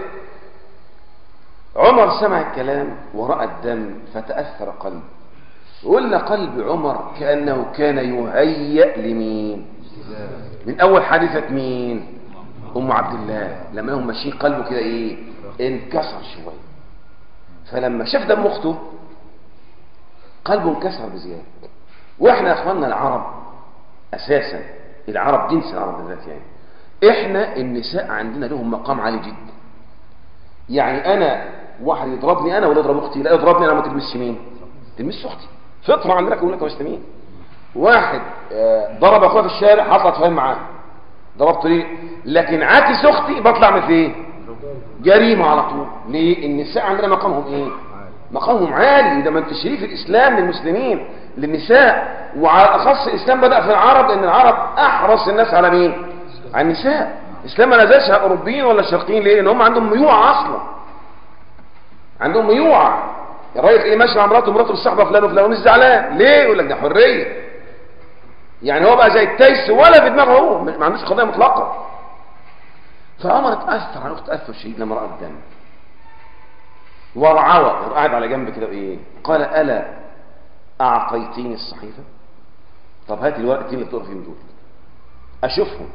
عمر سمع الكلام ورأى الدم فتأثر قلبه وقلنا قلب عمر كأنه كان يهيأ لمين من أول حادثة مين أم عبد الله لما هم ماشيين قلبه كده إيه انكسر شوية فلما شاف دم أخته قلبه انكسر بزيادة وإحنا يا أخواننا العرب أساسا العرب جنس العرب بالذات يعني إحنا النساء عندنا لهم مقام عالي جدا يعني أنا واحد يضربني أنا ولا يضرب أختي لا يضربني أنا ما تلمسش مين تلمسش أختي فطرة عندنا كلنا كمسلمين واحد آه، ضرب اخويا في الشارع هطلع اتفاهم معاه ضربته ليه لكن عاكس اختي بطلع مثل ايه جريمه على طول ليه النساء عندنا مقامهم ايه مقامهم عالي ده من تشريف الاسلام للمسلمين للنساء وعلى الاخص الاسلام بدا في العرب لان العرب احرص الناس على مين على النساء الاسلام ما نزلش على اوروبيين ولا شرقيين ليه لان هم عندهم ميوعه اصلا عندهم ميوعه الراجل ايه ماشي مع مراته مراته الصحبه فلان وفلان مش زعلان ليه يقول لك ده حريه يعني هو بقى زي التيس ولا في دماغه هو ما عندوش قضيه مطلقه فعمر اتاثر على اخت تاثر شديد لما راى الدم ورعوى قاعد على جنب كده بايه قال الا اعطيتيني الصحيفه طب هات الورقتين اللي بتقرا فيهم دول اشوفهم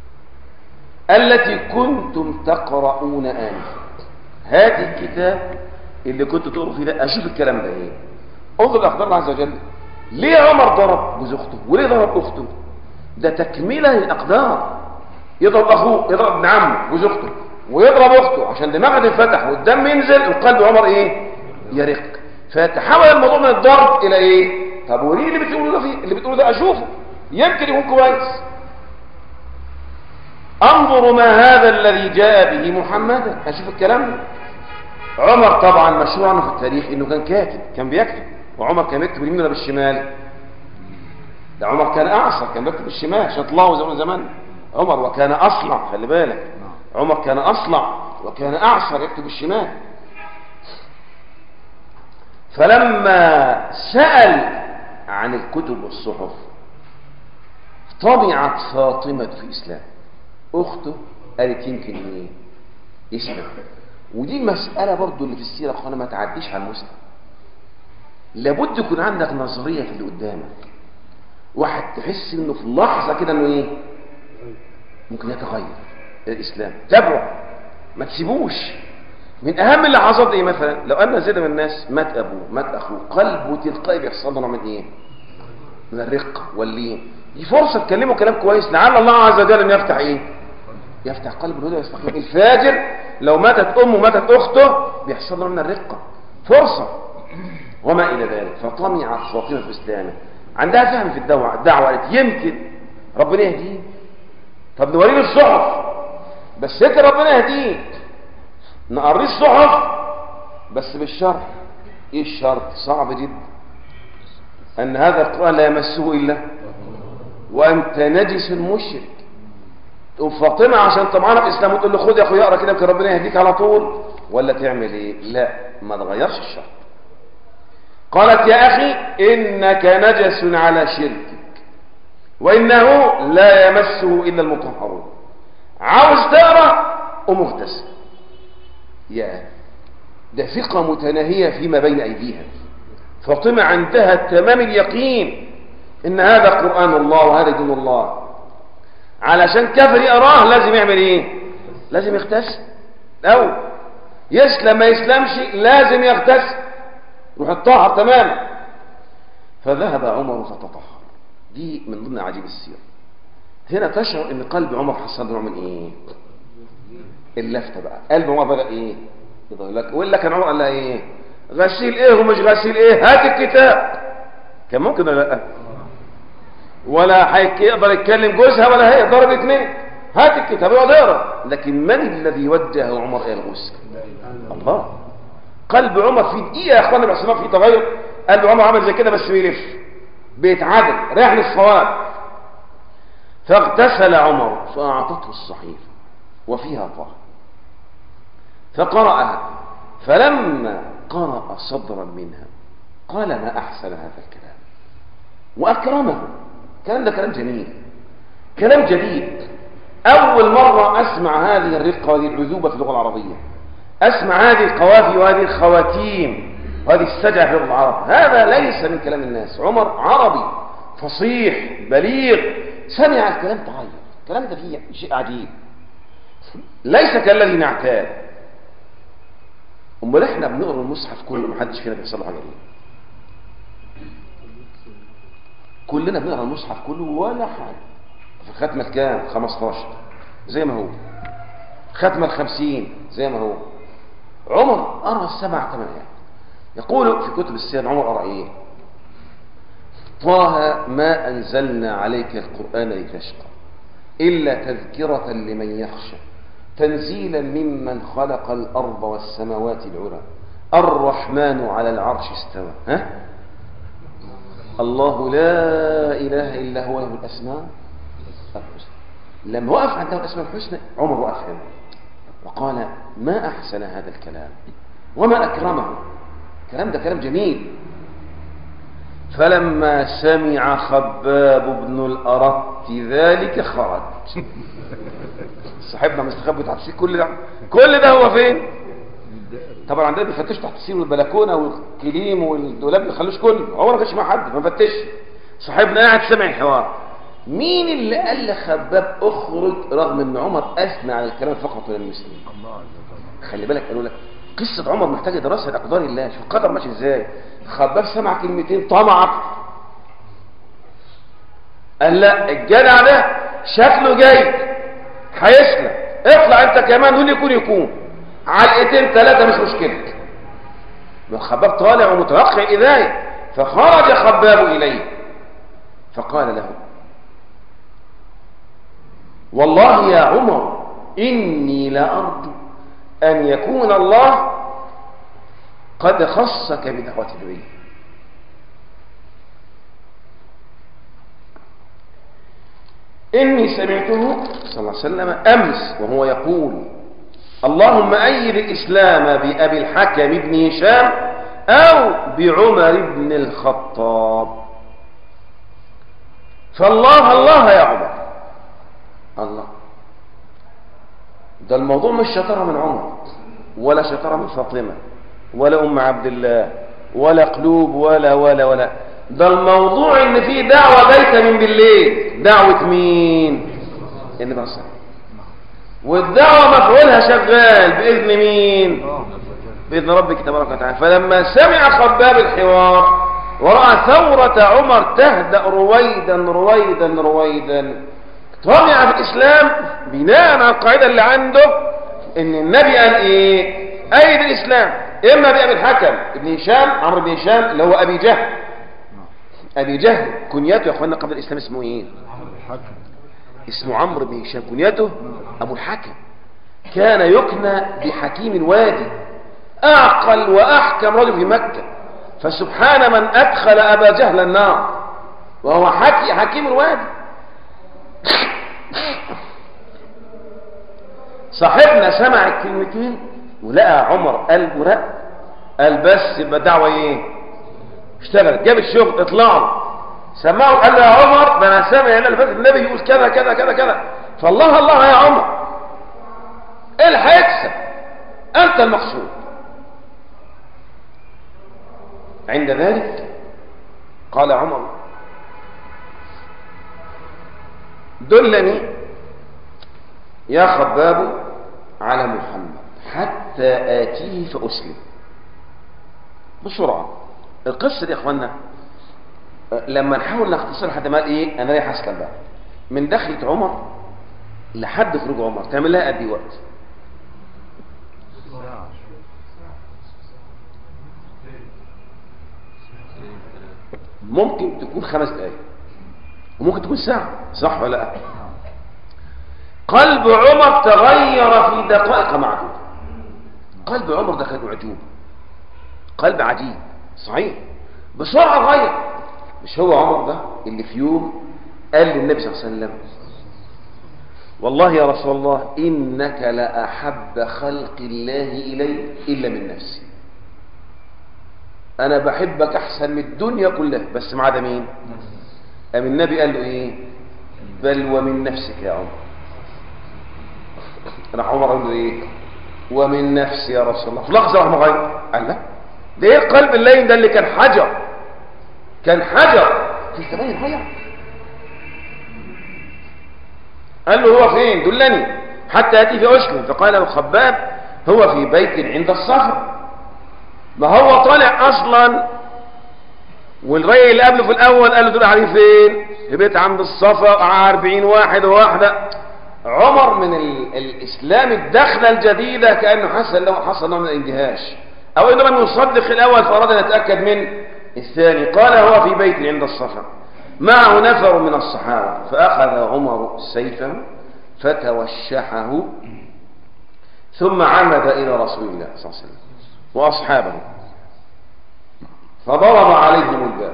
التي كنتم تقرؤون انفا هات الكتاب اللي كنت تقرأ فيه ده اشوف الكلام ده ايه انظر لاخبار الله عز وجل ليه عمر ضرب جوز اخته وليه ضرب اخته ده تكمله للاقدار يضرب اخوه يضرب ابن عمه جوز اخته ويضرب اخته عشان دماغه تنفتح والدم ينزل القلب عمر ايه يرق فتحول الموضوع من الضرب الى ايه طب وليه اللي بتقوله ده فيه اللي بتقوله ده اشوفه يمكن يكون كويس انظر ما هذا الذي جاء به محمدا اشوف الكلام ده عمر طبعا مشهور عنه في التاريخ انه كان كاتب كان بيكتب وعمر كان بيكتب باليمين ولا بالشمال ده عمر كان اعصر كان بيكتب بالشمال عشان يطلعوا زمان زمان عمر وكان اصلع خلي بالك عمر كان اصلع وكان اعصر يكتب بالشمال فلما سأل عن الكتب والصحف طمعت فاطمة في إسلام أخته قالت يمكن إيه يسلم ودي مسألة برضو اللي في السيرة أخوانا ما تعديش على المسلم لابد يكون عندك نظرية في اللي قدامك واحد تحس انه في لحظة كده انه ايه ممكن يتغير الاسلام تابعه ما تسيبوش من اهم اللحظات ايه مثلا لو ان زيد من الناس مات ابوه مات اخوه قلبه تلقائي بيحصل له نوع من ايه من الرقه واللين دي فرصه تكلمه كلام كويس لعل الله عز وجل ان يفتح ايه يفتح قلب الهدى ويستقيم الفاجر لو ماتت امه ماتت اخته بيحصل له من الرقه فرصه وما الى ذلك فطمعت فاطمه في اسلامه عندها فهم في الدعوه الدعوه قالت يمكن ربنا يهديه طب نوريه الصحف بس انت ربنا يهديك نقريه الصحف بس بالشرط ايه الشرط صعب جدا ان هذا القرآن لا يمسه الا وانت نجس مشرك تقوم فاطمة عشان طمعانة في الاسلام وتقول له خد يا اخويا اقرا كده يمكن ربنا يهديك على طول ولا تعمل ايه لا ما تغيرش الشرط قالت يا اخي انك نجس على شركك وانه لا يمسه الا المطهرون عاوز تقرا ومغتسل يا ده ثقة متناهية فيما بين أيديها فاطمة عندها تمام اليقين إن هذا قرآن الله وهذا دين الله علشان كافر يقراه لازم يعمل إيه؟ لازم يغتسل أو يسلم ما يسلمش لازم يغتسل يروح الطهر تماما فذهب عمر فتطهر دي من ضمن عجيب السيرة هنا تشعر ان قلب عمر حصل نوع من ايه اللفتة بقى قلب عمر بدأ ايه يضيق لك ولا كان عمر قال لها ايه غسيل ايه ومش غسيل ايه هات الكتاب كان ممكن ولا لا ولا هيقدر يتكلم جوزها ولا هي ضرب اتنين هات الكتاب يقعد يقرا لكن من الذي وجه عمر الى الغسل الله قلب عمر في دقيقه يا اخوانا بس في تغير قلب عمر عمل زي كده بس بيلف بيتعادل رايح للصواب فاغتسل عمر فأعطته الصحيفة وفيها طه فقرأها فلما قرأ صدرا منها قال ما أحسن هذا الكلام وأكرمه كلام ده كلام جميل كلام جديد أول مرة أسمع هذه الرقة وهذه العذوبة في اللغة العربية أسمع هذه القوافي وهذه الخواتيم وهذه السجع في اللغة العرب هذا ليس من كلام الناس عمر عربي فصيح بليغ سمع الكلام تغير الكلام ده فيه شيء عجيب ليس كالذي نعتاد امال احنا بنقرا المصحف كله محدش فينا بيحصل له حاجه ليه كلنا بنقرا المصحف كله ولا حاجه في ختمه كام 15 زي ما هو ختمه الخمسين زي ما هو عمر قرا السبع ثمان ايات يقول في كتب السير عمر قرا ايه طه ما أنزلنا عليك القرآن لتشقى إلا تذكرة لمن يخشى تنزيلا ممن خلق الأرض والسماوات العلى الرحمن على العرش استوى ها؟ الله لا إله إلا هو له الأسماء الحسنى لما وقف عند الأسماء الحسنى عمر وقف هنا وقال ما أحسن هذا الكلام وما أكرمه الكلام ده كلام جميل فلما سمع خباب بن الأرت ذلك خرج صاحبنا مستخبي تحت السير كل ده كل ده هو فين طبعا عندنا بيفتشوا تحت السير والبلكونه والكليم والدولاب ما يخلوش كله عمره ما كانش مع حد ما فتش صاحبنا قاعد سمع الحوار مين اللي قال لخباب اخرج رغم ان عمر اثنى على الكلام فقط للمسلمين خلي بالك قالوا لك قصة عمر محتاجة دراسة لأقدار الله شوف القدر ماشي ازاي خباب سمع كلمتين طمع قال لا الجدع ده شكله جاي هيسلم اطلع انت كمان دول يكون يكون علقتين ثلاثة مش مشكلة خباب طالع ومتوقع إذاية فخرج خباب إليه فقال له والله يا عمر إني لأرجو أن يكون الله قد خصك بدعوة النبي إني سمعته صلى الله عليه وسلم أمس وهو يقول اللهم أيد الإسلام بأبي الحكم بن هشام أو بعمر بن الخطاب فالله الله يا عمر الله ده الموضوع مش شطارة من عمر ولا شطارة من فاطمة ولا أم عبد الله ولا قلوب ولا ولا ولا ده الموضوع ان في دعوة بيت من بالليل دعوة مين النبي صلى والدعوة مفعولها شغال بإذن مين بإذن ربك تبارك وتعالى فلما سمع خباب الحوار ورأى ثورة عمر تهدأ رويدا رويدا رويدا طمع في الإسلام بناء على القاعدة اللي عنده ان النبي قال ايه ايد الإسلام اما بأبي الحكم ابن هشام عمرو بن هشام اللي هو أبي جهل أبي جهل كنيته يا أخوانا قبل الإسلام اسمه إيه اسمه عمرو بن هشام كنيته أبو الحكم كان يكنى بحكيم الوادي أعقل وأحكم رجل في مكة فسبحان من أدخل أبا جهل النار وهو حكي حكيم الوادي صاحبنا سمع الكلمتين ولقى عمر قلبه رق قال بس يبقى دعوة ايه اشتغل جاب الشغل اطلعوا سمعوا قال له يا عمر ده انا سامع هنا اللي فات النبي يقول كذا كذا كذا كذا فالله الله يا عمر ايه اللي هيكسب انت المقصود عند ذلك قال عمر دلني يا خباب على محمد حتى آتيه فأسلم بسرعة القصة دي يا اخوانا لما نحاول نختصر لحد ما قال ايه انا رايح اسلم بقى من دخلة عمر لحد خروج عمر تعمل لها قد ايه وقت ممكن تكون خمس دقايق وممكن تكون ساعة صح ولا لا قلب عمر تغير في دقائق معدودة قلب عمر ده كان عجوب قلب عجيب صحيح بسرعة غير مش هو عمر ده اللي في يوم قال للنبي صلى الله عليه وسلم والله يا رسول الله إنك لأحب خلق الله إلي إلا من نفسي أنا بحبك أحسن من الدنيا كلها بس ما عدا مين أم النبي قال له إيه بل ومن نفسك يا عمر راح عمر قال له إيه ومن نفسي يا رسول الله في لحظة راح مغير قال لا ده ايه القلب اللين ده اللي كان حجر كان حجر في ثمانية حجر قال له هو فين دلني حتى يأتي في أسلم فقال له خباب هو في بيت عند الصخر ما هو طالع أصلا والرأي اللي قبله في الأول قال له دول عليه فين في بيت عند الصفا مع 40 واحد وواحدة عمر من ال... الإسلام الدخلة الجديدة كأنه حصل له حصل له من الاندهاش أو إنه لم يصدق الأول فأراد أن يتأكد من الثاني قال هو في بيت عند الصفا معه نفر من الصحابة فأخذ عمر سيفه فتوشحه ثم عمد إلى رسول الله صلى الله عليه وسلم وأصحابه فضرب عليهم الباب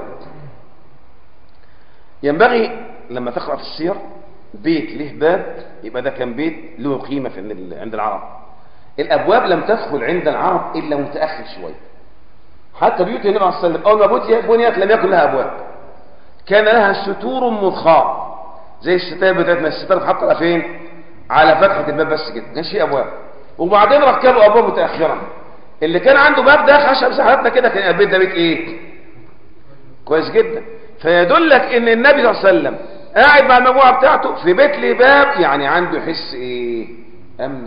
ينبغي لما تقرأ في السير بيت له باب يبقى ده كان بيت له قيمة في عند العرب الأبواب لم تدخل عند العرب إلا متأخر شوية حتى بيوت النبي عليه الصلاة والسلام أول ما بنيت لم يكن لها أبواب كان لها ستور مضخاة زي الستار بتاعتنا الستار تحط فين على فتحة الباب بس كده ما في أبواب وبعدين ركبوا أبواب متأخرة اللي كان عنده باب ده خشب ساعتنا كده كان البيت ده بيت ايه كويس جدا فيدلك ان النبي صلى الله عليه وسلم قاعد مع المجموعه بتاعته في بيت ليه باب يعني عنده حس ايه امن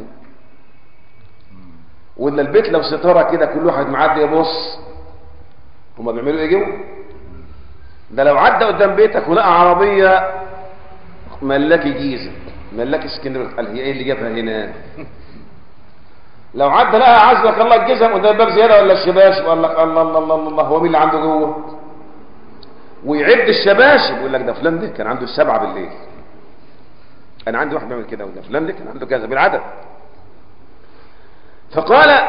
ولا البيت لو ستاره كده كل واحد معدي يبص هما بيعملوا ايه جوه ده لو عدى قدام بيتك ولقى عربيه ملاكي جيزة ملاكي اسكندرية قال هي ايه اللي جابها هنا لو عدى لقى عزك الله الجزم قدام الباب زيادة ولا الشباشب وقال لك الله الله الله الله هو مين اللي عنده جوه ويعد الشباشب يقول لك ده فلان ده كان عنده السبعة بالليل انا عندي واحد بيعمل كده وده فلان ده كان عنده كذا بالعدد فقال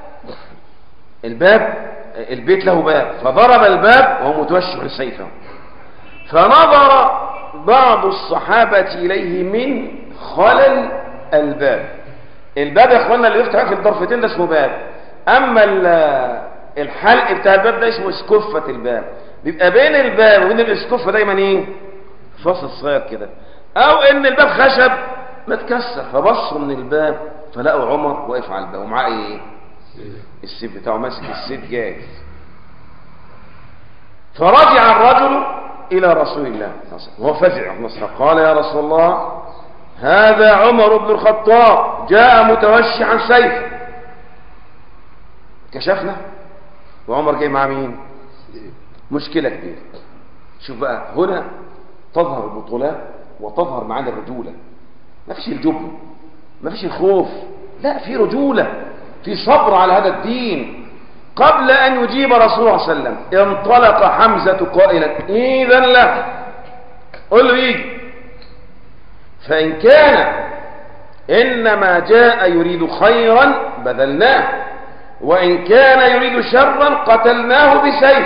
الباب البيت له باب فضرب الباب وهو متوشح سيفه فنظر بعض الصحابة إليه من خلل الباب الباب يا اخوانا اللي يفتح في الضرفتين ده اسمه باب اما ال- الحلق بتاع الباب ده اسمه اسكفة الباب بيبقى بين الباب وبين الاسكفة دايما ايه فاصل صغير كده او ان الباب خشب متكسر فبصوا من الباب فلقوا عمر واقف على الباب ومعاه ايه السيف بتاعه ماسك السيف جاهز فرجع الرجل إلى رسول الله وهو فزع مصر قال يا رسول الله هذا عمر بن الخطاب جاء متوشعا سيف كشفنا وعمر جاي مع مين مشكلة كبيرة شوف بقى هنا تظهر البطولات وتظهر معانا الرجولة ما فيش الجبن ما فيش الخوف لا في رجولة في صبر على هذا الدين قبل أن يجيب رسول الله صلى الله عليه وسلم انطلق حمزة قائلا إذا له قل له يجي فإن كان إنما جاء يريد خيرا بذلناه وإن كان يريد شرا قتلناه بسيف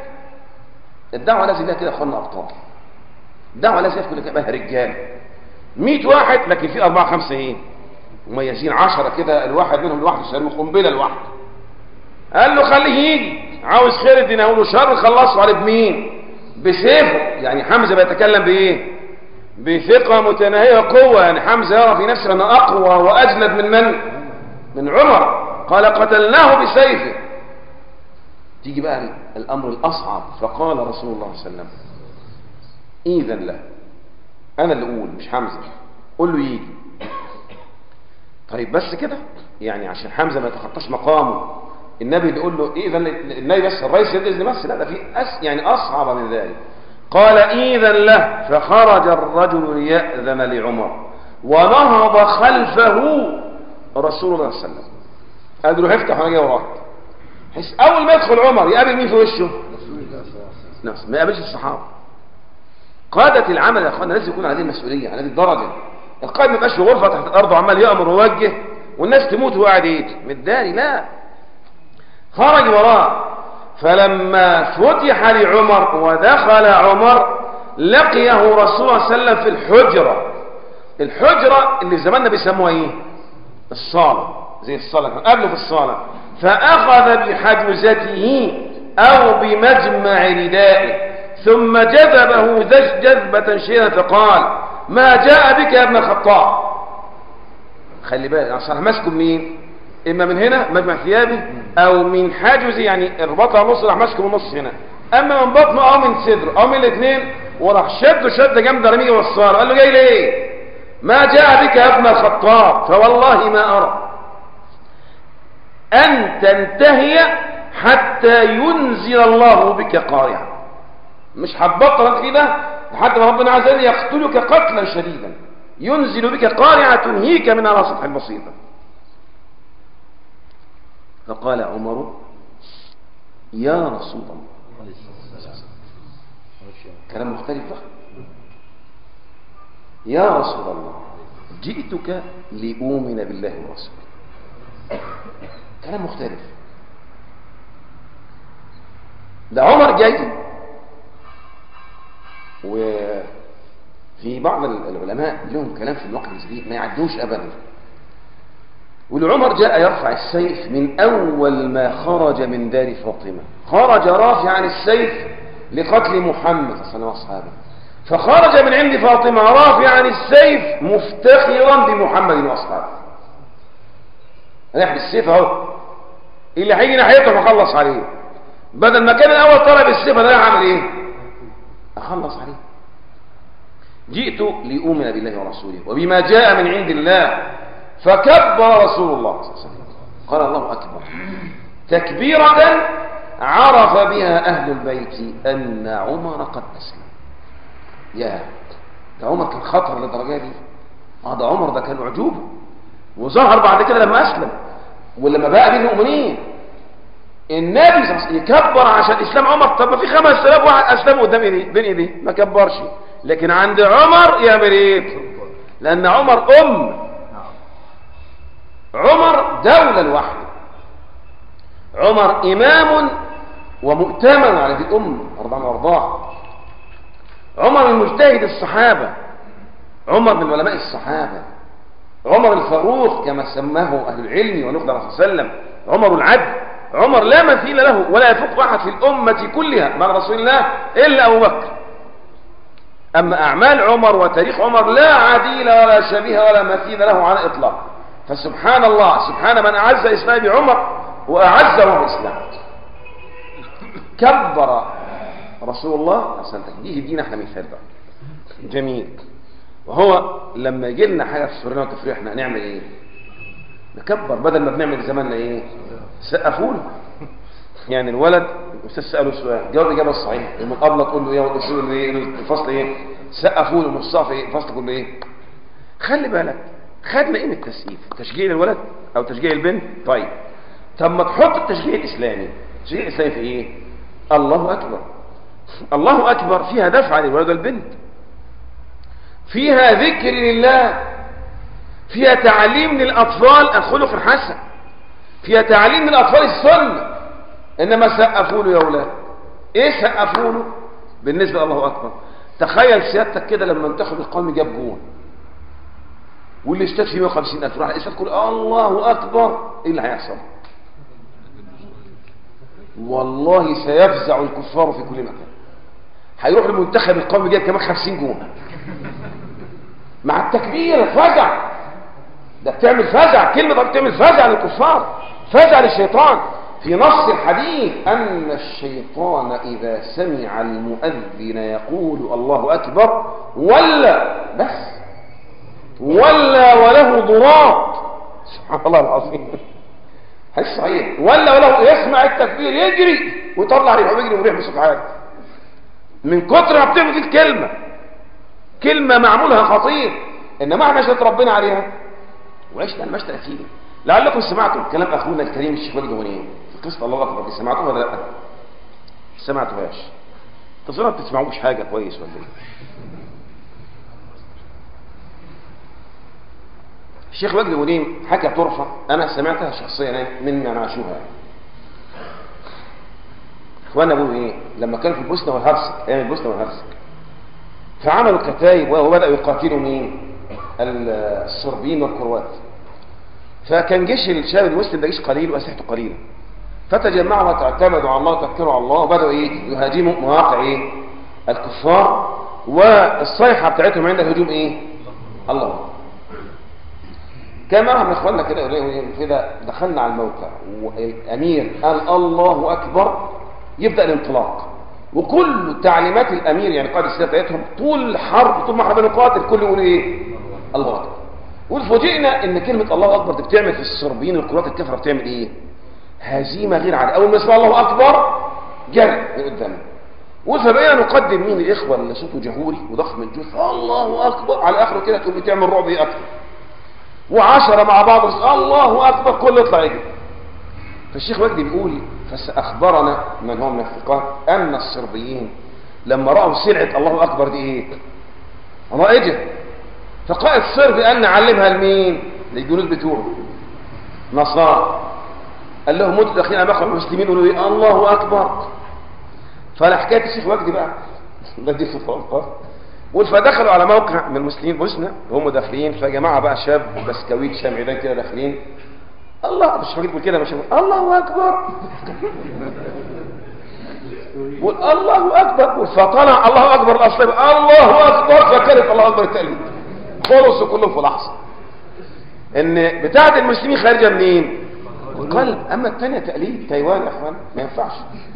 الدعوة لازم لها كده يا اخوانا أبطال الدعوة لازم يكون لها رجال 100 واحد لكن في أربعة خمسة إيه مميزين عشرة كده الواحد منهم لوحده شاريه قنبلة لوحده قال له خليه يجي عاوز خير الدين اقول له شر خلصه عليه بمين بسيفه يعني حمزه بيتكلم بايه بثقه متناهيه قوه يعني حمزه يرى في نفسه انه اقوى واجلد من من من عمر قال قتلناه بسيفه تيجي بقى الامر الاصعب فقال رسول الله صلى الله عليه وسلم اذا له انا اللي اقول مش حمزه قول له يجي طيب بس كده يعني عشان حمزه ما يتخطاش مقامه النبي بيقول له اذا النبي بس الرئيس يدز بس لا ده في أس يعني اصعب من ذلك قال اذا له فخرج الرجل ليأذن لعمر ونهض خلفه رسول الله صلى الله عليه وسلم قال له افتح وانا جاي وراك حس اول ما يدخل عمر يقابل مين في وشه نفس ما يقابلش الصحابه قادة العمل يا اخوانا لازم يكون عليه المسؤوليه على هذه الدرجه القائد ما يبقاش في غرفه تحت الارض وعمال يامر ويوجه والناس تموت وهو قاعد يجي متداري لا خرج وراه فلما فتح لعمر ودخل عمر لقيه رسول الله صلى الله عليه وسلم في الحجرة الحجرة اللي زماننا بيسموها ايه الصالة زي الصالة قبله في الصالة فأخذ بحجزته أو بمجمع ردائه ثم جذبه ذج جذبة شيئا فقال ما جاء بك يا ابن الخطاب خلي بالك عشان ماسكه مين اما من هنا مجمع ثيابي او من حاجز يعني اربطها نص راح ماسكه من نص هنا اما من بطنه او من صدره او من الاثنين وراح شده شده جامده رميه وصاله قال له جاي ليه ما جاء بك يا ابن الخطاب فوالله ما ارى ان تنتهي حتى ينزل الله بك قارعا مش هتبطل كده لحد ما ربنا عز وجل يقتلك قتلا شديدا ينزل بك قارعه تنهيك من على سطح المصيبه فقال عمر يا رسول الله كلام مختلف بقى يا رسول الله جئتك لأؤمن بالله ورسوله كلام مختلف ده عمر جاي وفي بعض العلماء لهم كلام في المواقف دي ما يعدوش ابدا ولعمر جاء يرفع السيف من أول ما خرج من دار فاطمة خرج رافعا السيف لقتل محمد صلى الله عليه وسلم وأصحابه فخرج من عند فاطمة رافعا السيف مفتخرا بمحمد وأصحابه نحن السيف اهو اللي هيجي ناحيته فخلص عليه بدل ما كان الأول طلب السيف ده أعمل إيه أخلص عليه جئت لأؤمن بالله ورسوله وبما جاء من عند الله فكبر رسول الله صلى الله عليه وسلم قال الله أكبر تكبيرة عرف بها أهل البيت أن عمر قد أسلم يا ده عمر كان خطر للدرجه دي اه ده عمر ده كان اعجوبه وظهر بعد كده لما اسلم ولما بقى بين المؤمنين النبي صلى الله عليه وسلم يكبر عشان اسلام عمر طب ما في 5000 واحد اسلموا قدام ايديه بين ايديه ما كبرش لكن عند عمر يعمل ايه لان عمر ام عمر دولة لوحده عمر إمام ومؤتمن على ذي الأم رضي الله وارضاه عمر من مجتهد الصحابة عمر من علماء الصحابة عمر الفاروق كما سماه أهل العلم ونقد عليه صلى الله عليه وسلم عمر العدل عمر لا مثيل له ولا يفوق أحد في الأمة كلها بعد رسول الله إلا أبو بكر أما أعمال عمر وتاريخ عمر لا عديل ولا شبيه ولا مثيل له على الإطلاق فسبحان الله سبحان من أعز إسلام بعمر وأعزه بالإسلام كبر رسول الله أحسنتك دي يدينا احنا مثال بقى جميل وهو لما يجي لنا حاجة في سورنا وتفريح احنا هنعمل ايه نكبر بدل ما بنعمل زماننا ايه سقفوا له يعني الولد الاستاذ ساله سؤال جاوب الاجابه الصحيحه المقابله تقول له ايه والاسلوب ايه الفصل ايه سقفوا له الصف ايه الفصل كله ايه خلي بالك خدنا ايه من التسقيف تشجيع الولد او تشجيع البنت طيب طب ما تحط التشجيع الاسلامي التشجيع الاسلامي في ايه الله اكبر الله اكبر فيها دفع للولد والبنت فيها ذكر لله فيها تعليم للاطفال الخلق الحسن فيها تعليم للاطفال السنه انما سقفوا له يا اولاد ايه سقفوا له بالنسبه لله اكبر تخيل سيادتك كده لما منتخب القومي جاب جون واللي اشتات فيه 150 ألف راح الإسلام تقول الله أكبر إيه اللي هيحصل والله سيفزع الكفار في كل مكان هيروح المنتخب القومي جايب كمان 50 جون مع التكبير فزع ده بتعمل فزع كلمة طب بتعمل فزع للكفار فزع للشيطان في نص الحديث أن الشيطان إذا سمع المؤذن يقول الله أكبر ولا بس ولا وله ضراط سبحان الله العظيم هل صحيح ولا وله يسمع التكبير يجري ويطلع ريحه ويجري وريح بصوت عالي من كتر ما بتعمل دي الكلمه كلمه معمولها خطير انما احنا شهد ربنا عليها وعشنا المشي 30 لعلكم سمعتم كلام اخونا الكريم الشيخ والد جوانين في قصه الله اكبر دي سمعتوها ولا لا؟ سمعتوهاش تصيروا ما بتسمعوش حاجه كويس ولا ايه؟ الشيخ وجدي وليم حكى طرفة أنا سمعتها شخصيا من أنا أشوفها إخوانا أبوه إيه لما كانوا في البوسنة والهرسك أيام البوسنة والهرسك فعملوا كتايب وبدأوا يقاتلوا مين الصربيين والكروات فكان جيش الشاب المسلم ده جيش قليل وأسلحته قليلة فتجمعوا وتعتمدوا على الله وتذكروا على الله وبدأوا إيه يهاجموا مواقع إيه الكفار والصيحة بتاعتهم عند الهجوم إيه الله كان مرة من اخواننا كده كده دخلنا على الموقع والامير قال الله اكبر يبدا الانطلاق وكل تعليمات الامير يعني قائد السياسه بتاعتهم طول الحرب طول ما احنا بنقاتل الكل يقول ايه الله اكبر وفوجئنا ان كلمه الله اكبر دي بتعمل في الصربيين والقوات الكفره بتعمل ايه هزيمه غير عاديه اول ما يسمع الله اكبر جري من قدامنا وفبقينا نقدم مين الاخوه اللي صوته جهوري وضخم الجث الله اكبر على اخره كده تقوم تعمل رعب ايه اكتر وعشرة مع بعض الله أكبر كل يطلع يجري فالشيخ وجدي بيقول فأخبرنا من هو من الثقات أن الصربيين لما رأوا سلعة الله أكبر دي إيه رائجة فقائد الصربي قال نعلمها لمين للجنود بتوعه نصارى قال لهم انتوا داخلين على مخرج المسلمين يقولوا ايه الله اكبر فانا حكايه الشيخ وجدي بقى ده دي صفات فدخلوا على موقع من المسلمين بوسنا وهم داخلين فجماعه بقى شاب بسكويت شام عيدان كده داخلين الله مش فاكر كده مش الله اكبر قول الله اكبر فطلع الله اكبر الاصلي الله اكبر فكانت الله اكبر التقليد خلصوا كلهم في لحظه ان بتاعه المسلمين خارجه منين القلب اما الثانيه تقليد تايوان يا اخوان ما ينفعش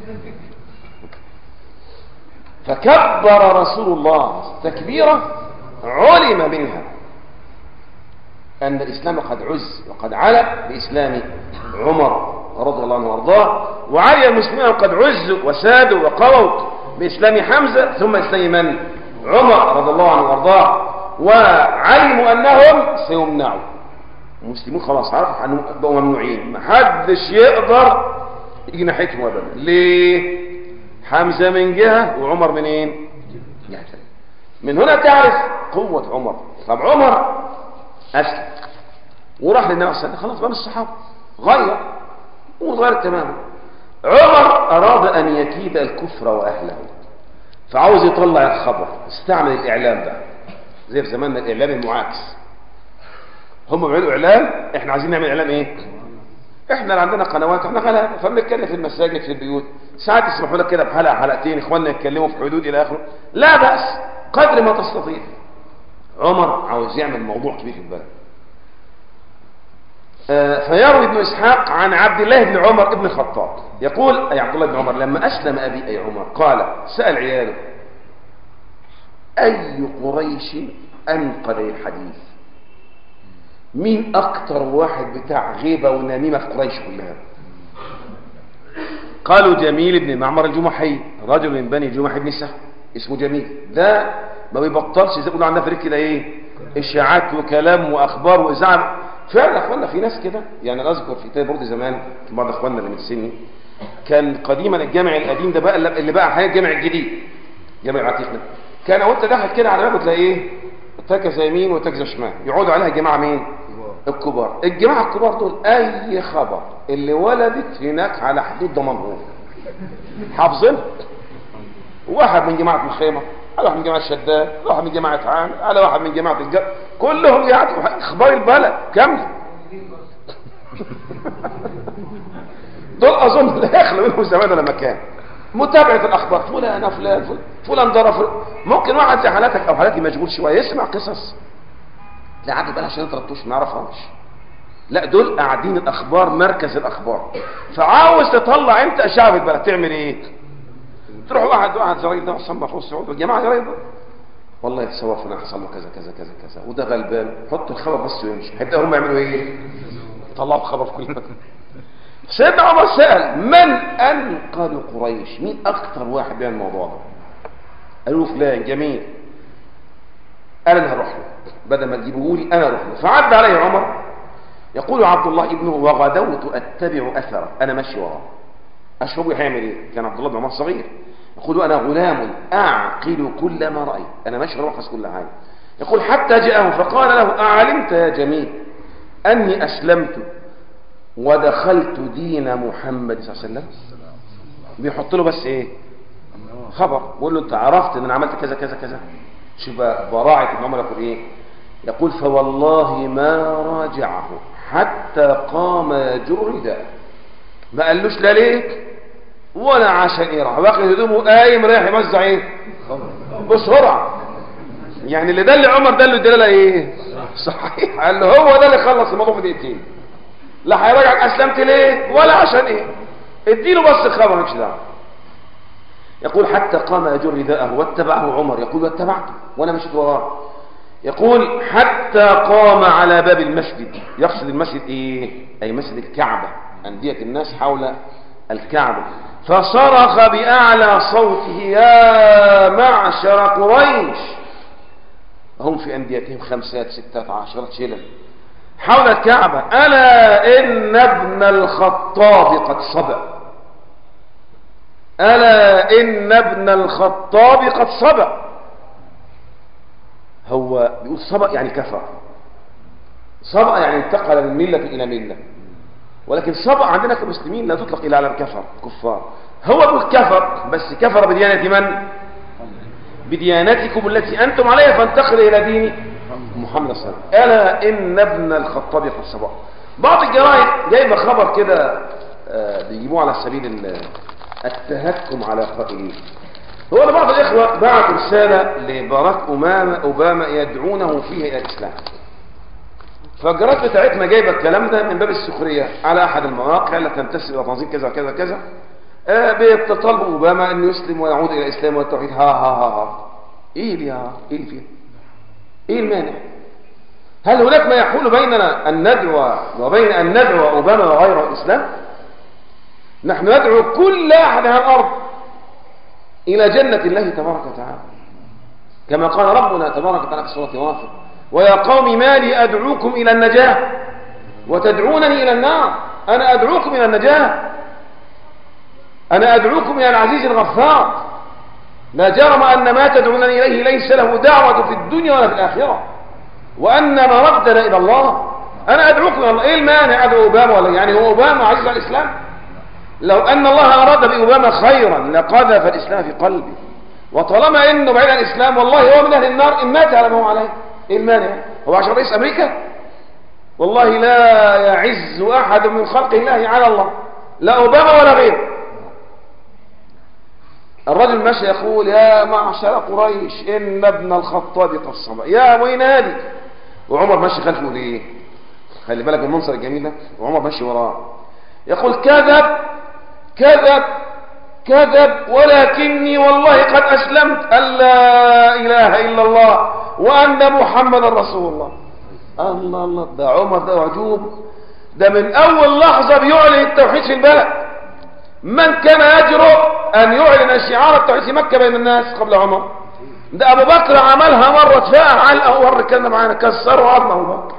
فكبر رسول الله تكبيرة علم منها أن الإسلام قد عز وقد علا بإسلام عمر رضي الله عنه وارضاه وعلي المسلمين قد عزوا وسادوا وقووا بإسلام حمزة ثم إسلام من؟ عمر رضي الله عنه وارضاه وعلموا انهم سيمنعوا المسلمون خلاص عرفوا انهم بقوا ممنوعين محدش يقدر يجي ناحيتهم ابدا ليه حمزه من جهه وعمر منين جهه ثانية. من هنا تعرف قوه عمر طب عمر اسلم وراح للنبي صلى الله عليه وسلم خلاص بقى من الصحابه غير وغير تماما عمر اراد ان يكيد الكفر واهله فعاوز يطلع الخبر استعمل الاعلام بقى زي في زماننا الاعلام المعاكس هم بيعملوا اعلام احنا عايزين نعمل اعلام ايه احنا اللي عندنا قنوات احنا غلابه فبنتكلم في المساجد في البيوت ساعات يسمحوا لك كده بحلقه حلقتين اخواننا يتكلموا في حدود الى اخره لا باس قدر ما تستطيع عمر عاوز يعمل موضوع كبير في البلد آه، فيروي ابن اسحاق عن عبد الله بن عمر بن الخطاب يقول اي عبد الله بن عمر لما اسلم ابي اي عمر قال سال عياله اي قريش انقل الحديث مين اكتر واحد بتاع غيبه ونميمه في قريش كلها قالوا جميل بن معمر الجمحي رجل من بني جمح بن سهل اسمه جميل ده ما بيبطلش زي ما بيقولوا عندنا فريق كده ايه اشاعات وكلام واخبار واذاعه فعلا يا اخوانا في ناس كده يعني انا اذكر في تاني برضه زمان بعض اخواننا اللي من سني كان قديما الجامع القديم ده بقى اللي بقى حاليا الجامع الجديد جامع العتيق ده كان وانت داخل كده على بابه تلاقي ايه تكزه يمين وتكزه شمال يقعدوا عليها جماعه مين الكبار الجماعه الكبار دول اي خبر اللي ولدت هناك على حدود ضمنهور حافظين واحد من جماعه الخيمه على واحد من جماعه الشداد على واحد من جماعه عام على واحد من جماعه الجر كلهم يعرفوا اخبار البلد كامله دول اظن لا يخلو منهم زمان ولا مكان متابعه الاخبار فلان فلان فلان, فلان ضرب فلان. ممكن واحد زي حالاتك او حالاتي مشغول شويه يسمع قصص لا عادي بقى عشان ترطوش ما يعرفهاش لا دول قاعدين الاخبار مركز الاخبار فعاوز تطلع انت اشعه في البلد تعمل ايه تروح واحد واحد زراير ده حصل اخوه السعود والجماعه زراير ده والله يتصور فلان حصل له كذا كذا كذا كذا وده غلبان حط الخبر بس ويمشي هيبداوا هم يعملوا ايه طلعوا الخبر في كل مكان سيدنا عمر سأل من أنقذ قريش مين أكثر واحد بيعمل الموضوع ده قالوا له فلان جميل أنا اللي هروح له بدل ما تجيبوه لي أنا أروح له فعد عليه عمر يقول عبد الله ابنه وغدوت أتبع أثره أنا ماشي وراه أشربه هيعمل إيه كان عبد الله بن عمر صغير يقول أنا غلام أعقل كل ما رأيت أنا ماشي وراه كل حاجة يقول حتى جاءه فقال له أعلمت يا جميل أني أسلمت ودخلت دين محمد صلى الله عليه وسلم بيحط له بس ايه خبر بيقول له انت عرفت ان انا عملت كذا كذا كذا شوف بقى براعه ابن عمر يقول ايه يقول فوالله ما راجعه حتى قام يجر ما قالوش لا ليك ولا عشان ايه راح واخد هدومه قايم رايح يوزع ايه بسرعه يعني اللي دل عمر دل الدلاله ايه صحيح قال له هو ده اللي خلص الموضوع في دقيقتين لا هيراجعك اسلمت ليه ولا عشان ايه اديله بس الخبر مش دعوه يقول حتى قام يجر رداءه واتبعه عمر يقول واتبعته وانا مشيت وراه يقول حتى قام على باب المسجد يقصد المسجد ايه اي مسجد الكعبة اندية الناس حول الكعبة فصرخ باعلى صوته يا معشر قريش هم في انديتهم خمسات ستات عشرة شلل حول الكعبة ألا إن ابن الخطاب قد صبع ألا إن ابن الخطاب قد صبع هو بيقول صبع يعني كفر صبع يعني انتقل من ملة إلى ملة ولكن صبع عندنا كمسلمين لا تطلق إلى على الكفر كفار هو بيقول كفر بس كفر بديانة من؟ بديانتكم التي أنتم عليها فانتقل إلى دين محمد صلى الله عليه وسلم ألا إن ابن الخطاب قد صبع بعض الجرائد جايبه خبر كده آه، بيجيبوه على سبيل ال- التهكم على قائلين هو أنا بعض الإخوة بعت رسالة لباراك أمامة أوباما يدعونه فيها إلى الإسلام فالجرائد بتاعتنا جايبه الكلام ده من باب السخرية على أحد المواقع اللي تنتسب إلى تنظيم كذا كذا كذا آه، بيتطلب أوباما أن يسلم ويعود إلى الإسلام والتوحيد ها ها ها ها إيه اللي ها إيه اللي فيها ايه المانع هل هناك ما يحول بيننا ان ندعو وبين ان ندعو اوباما وغيره الاسلام نحن ندعو كل احد على الارض الى جنة الله تبارك وتعالى كما قال ربنا تبارك وتعالى في سورة غافر ويا قوم ما لي أدعوكم إلى النجاة وتدعونني إلى النار أنا أدعوكم إلى النجاة أنا أدعوكم إلى العزيز الغفار لا جرم أن ما تدعونني إليه ليس له دعوة في الدنيا ولا في الآخرة وأن مردنا إلى الله أنا أدعوكم إلى الله إيه المانع أدعو أوباما ولا يعني هو أوباما عزيز على الإسلام لو أن الله أراد بأوباما خيرا لقذف الإسلام في قلبي وطالما إنه بعيد عن الإسلام والله هو من أهل النار إن مات على ما هو عليه إيه المانع هو عشان رئيس أمريكا والله لا يعز أحد من خلق الله على الله لا أوباما ولا غيره الرجل ماشي يقول يا معشر قريش إن ابن الخطاب قد صبا يا وين هذه وعمر ماشي خلفه ليه خلي بالك من المنظر الجميل ده وعمر ماشي وراه يقول كذب كذب كذب ولكني والله قد أسلمت أن لا إله إلا الله وأن محمد رسول الله الله الله ده عمر ده عجوب ده من أول لحظة بيعلن التوحيد في البلد من كان يجرؤ أن يعلن شعار التوحيد في مكة بين الناس قبل عمر ده أبو بكر عملها مرة اتفاق علقة ورا كان معانا كسروا عظم أبو بكر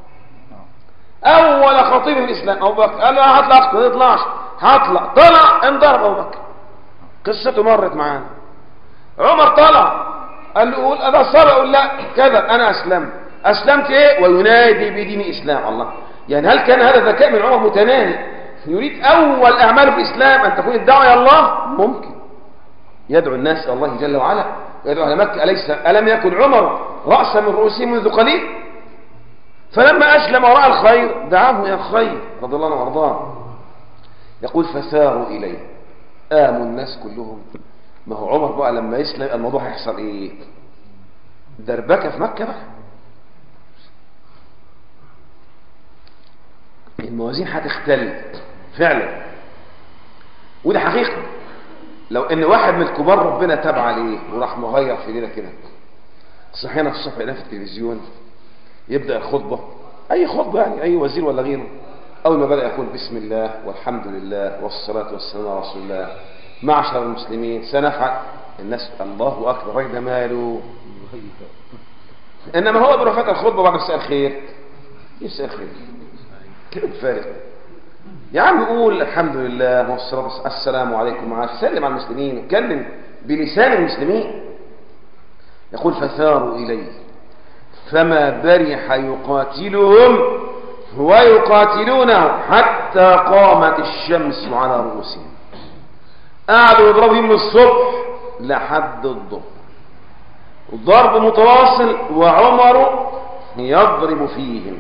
أول خطيب في الإسلام أبو بكر قال له هطلع ما تطلعش هطلع طلع انضرب أبو بكر قصته مرت معانا عمر طلع قال له قول أنا صار أقول لا كذا أنا أسلمت أسلمت إيه وينادي بدين إسلام الله يعني هل كان هذا ذكاء من عمر متناهي يريد أول أعماله في الإسلام أن تكون الدعوة إلى الله ممكن يدعو الناس إلى الله جل وعلا ويدعو أهل مكة أليس ألم يكن عمر رأسا من رؤوسهم منذ قليل فلما أسلم ورأى الخير دعاه يا خير رضي الله عنه وارضاه يقول فساروا إليه آموا الناس كلهم ما هو عمر بقى لما يسلم الموضوع هيحصل ايه دربكة في مكة بقى الموازين هتختل فعلا وده حقيقة لو ان واحد من الكبار ربنا تاب عليه وراح مغير في ليلة كده صحينا الصبح لقيناه في التلفزيون يبدأ الخطبة اي خطبة يعني اي وزير ولا غيره اول ما بدأ يقول بسم الله والحمد لله والصلاة والسلام على رسول الله معشر المسلمين سنفعل الناس الله اكبر الراجل ده ماله انما هو بيروح فاتح الخطبة بعد مساء الخير مساء الخير كده فارق يا عم قول الحمد لله والصلاة والسلام السلام عليكم وعلى سلم على المسلمين اتكلم بلسان المسلمين يقول فثاروا إليه فما برح يقاتلهم ويقاتلونه حتى قامت الشمس على رؤوسهم قعدوا يضربوا من الصبح لحد الظهر ضرب متواصل وعمر يضرب فيهم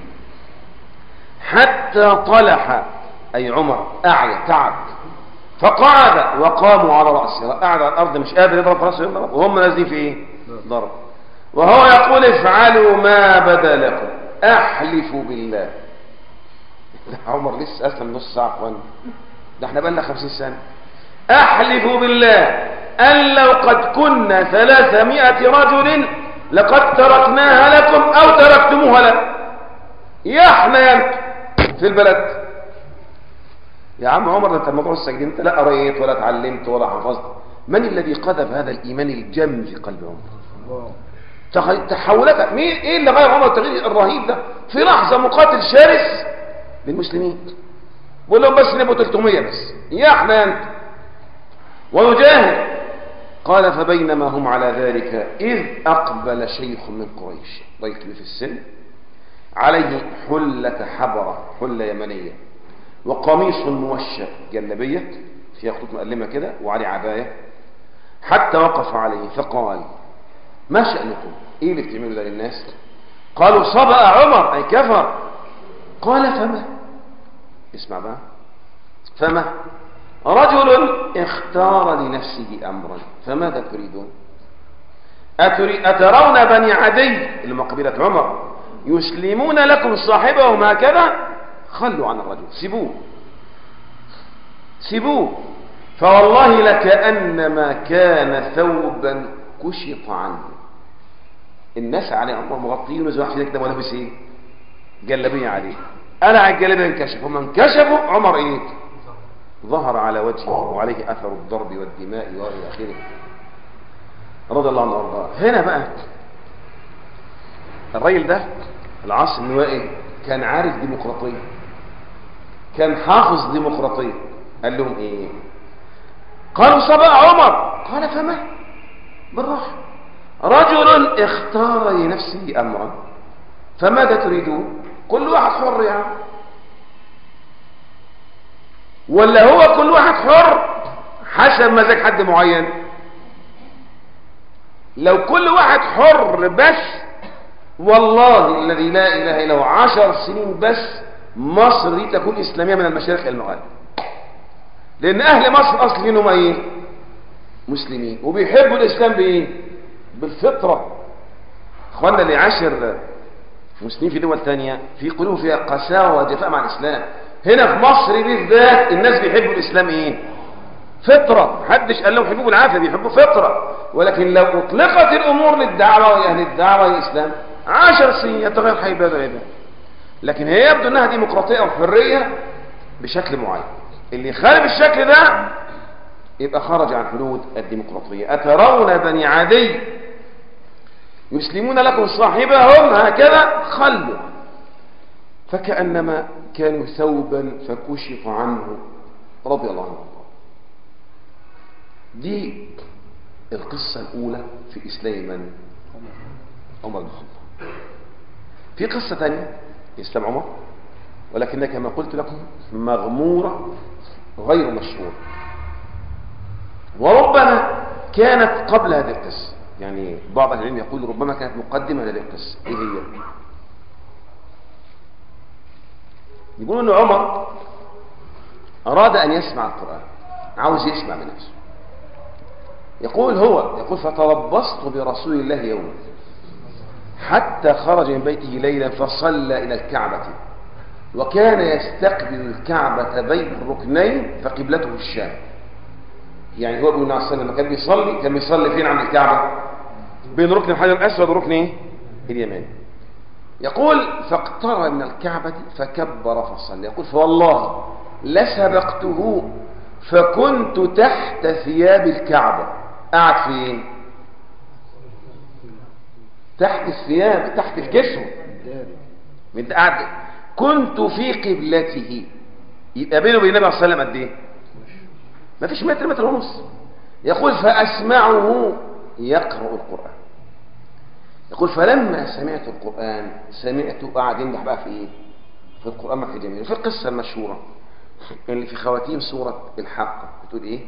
حتى طلح أي عمر أعيا تعب فقعد وقاموا على رأسه قعد على الأرض مش قادر يضرب رأسه يضرب وهم نازلين في إيه ضرب وهو يقول افعلوا ما بدا لكم أحلف بالله عمر لسه أسلم نص ساعة أخوان ده احنا بقالنا خمسين سنة أحلف بالله أن لو قد كنا ثلاثمائة رجل لقد تركناها لكم أو تركتموها لنا يا احنا ينك في البلد يا عم عمر انت الموضوع السجن انت لا قريت ولا اتعلمت ولا حفظت من الذي قذف هذا الايمان الجم في قلب عمر تخ- تحولات مين ايه اللي غير عمر التغيير الرهيب ده في لحظه مقاتل شرس للمسلمين بقول لهم بس نبقوا 300 بس يا احنا انت ويجاهد قال فبينما هم على ذلك إذ أقبل شيخ من قريش رجل في السن عليه حلة حبرة حلة يمنية وقميص موشى جلبية فيها خطوط مقلمة كده وعليه عباية حتى وقف عليه فقال ما شأنكم ايه اللي بتعملوا ده للناس قالوا صبأ عمر اي كفر قال فما اسمع بقى فما رجل اختار لنفسه امرا فماذا تريدون أتري أترون بني عدي اللي هم قبيلة عمر يسلمون لكم صاحبهم هكذا خلوا عن الرجل سيبوه سيبوه فوالله لكأنما كان ثوبا كشط عنه الناس عليه عمر مغطيين زي واحد فينا كده ولابس ايه جلابيه عليه قلع الجلابيه انكشف هم انكشفوا عمر ايه ظهر على وجهه وعليه اثر الضرب والدماء والى اخره رضي الله عنه وارضاه هنا بقى الراجل ده العاص بن وائل كان عارف ديمقراطيه كان حافظ ديمقراطيه قال لهم ايه قالوا صبا عمر قال فما بالراحه رجل اختار لنفسه امرا فماذا تريدون كل واحد حر يا عم ولا هو كل واحد حر حسب مزاج حد معين لو كل واحد حر بس والله الذي لا اله الا هو عشر سنين بس مصر دي تكون اسلاميه من المشارق الى المغارب لان اهل مصر اصل منهم ايه مسلمين وبيحبوا الاسلام بايه بالفطره اخواننا اللي عاشر مسلمين في دول تانية في قلوب فيها قساوة ودفاع مع الإسلام هنا في مصر بالذات الناس بيحبوا الإسلام إيه فطرة محدش قال لهم حبوب العافية بيحبوا فطرة ولكن لو أطلقت الأمور للدعوة وأهل الدعوة للإسلام عشر سنين يتغير حي باب العباد لكن هي يبدو أنها ديمقراطية وحرية بشكل معين اللي يخالف الشكل ده يبقى خرج عن حدود الديمقراطية أترون بني عدي يسلمون لكم صاحبهم هكذا خلوا فكأنما كانوا ثوبا فكشف عنه رضي الله عنه دي القصة الأولى في إسلام من؟ عمر بن الخطاب في قصة ثانية في إسلام عمر ولكنها كما قلت لكم مغمورة غير مشهورة وربما كانت قبل هذه القصة يعني بعض العلم يقول ربما كانت مقدمة لهذه القصة ايه هي يقولون ان عمر اراد ان يسمع القرآن عاوز يسمع بنفسه يقول هو يقول فتربصت برسول الله يوما حتى خرج من بيته ليلا فصلى الى الكعبة وكان يستقبل الكعبة بين الركنين فقبلته الشام يعني هو بيقول عليه الصلاه لما كان بيصلي كان بيصلي فين عند الكعبه بين ركن الحجر الاسود وركن ايه اليماني يقول فاقترب من الكعبة فكبر فصلى يقول فوالله لسبقته فكنت تحت ثياب الكعبة قاعد فين تحت الثياب تحت الجسم من قاعد كنت في قبلته يبقى بينه وبين النبي صلى الله عليه وسلم قد ايه ما فيش متر متر ونص يقول فأسمعه يقرأ القرآن يقول فلما سمعت القرآن سمعت قاعد يمدح بقى في ايه في القرآن ما في جميل في القصة المشهورة اللي في خواتيم سورة الحق بتقول ايه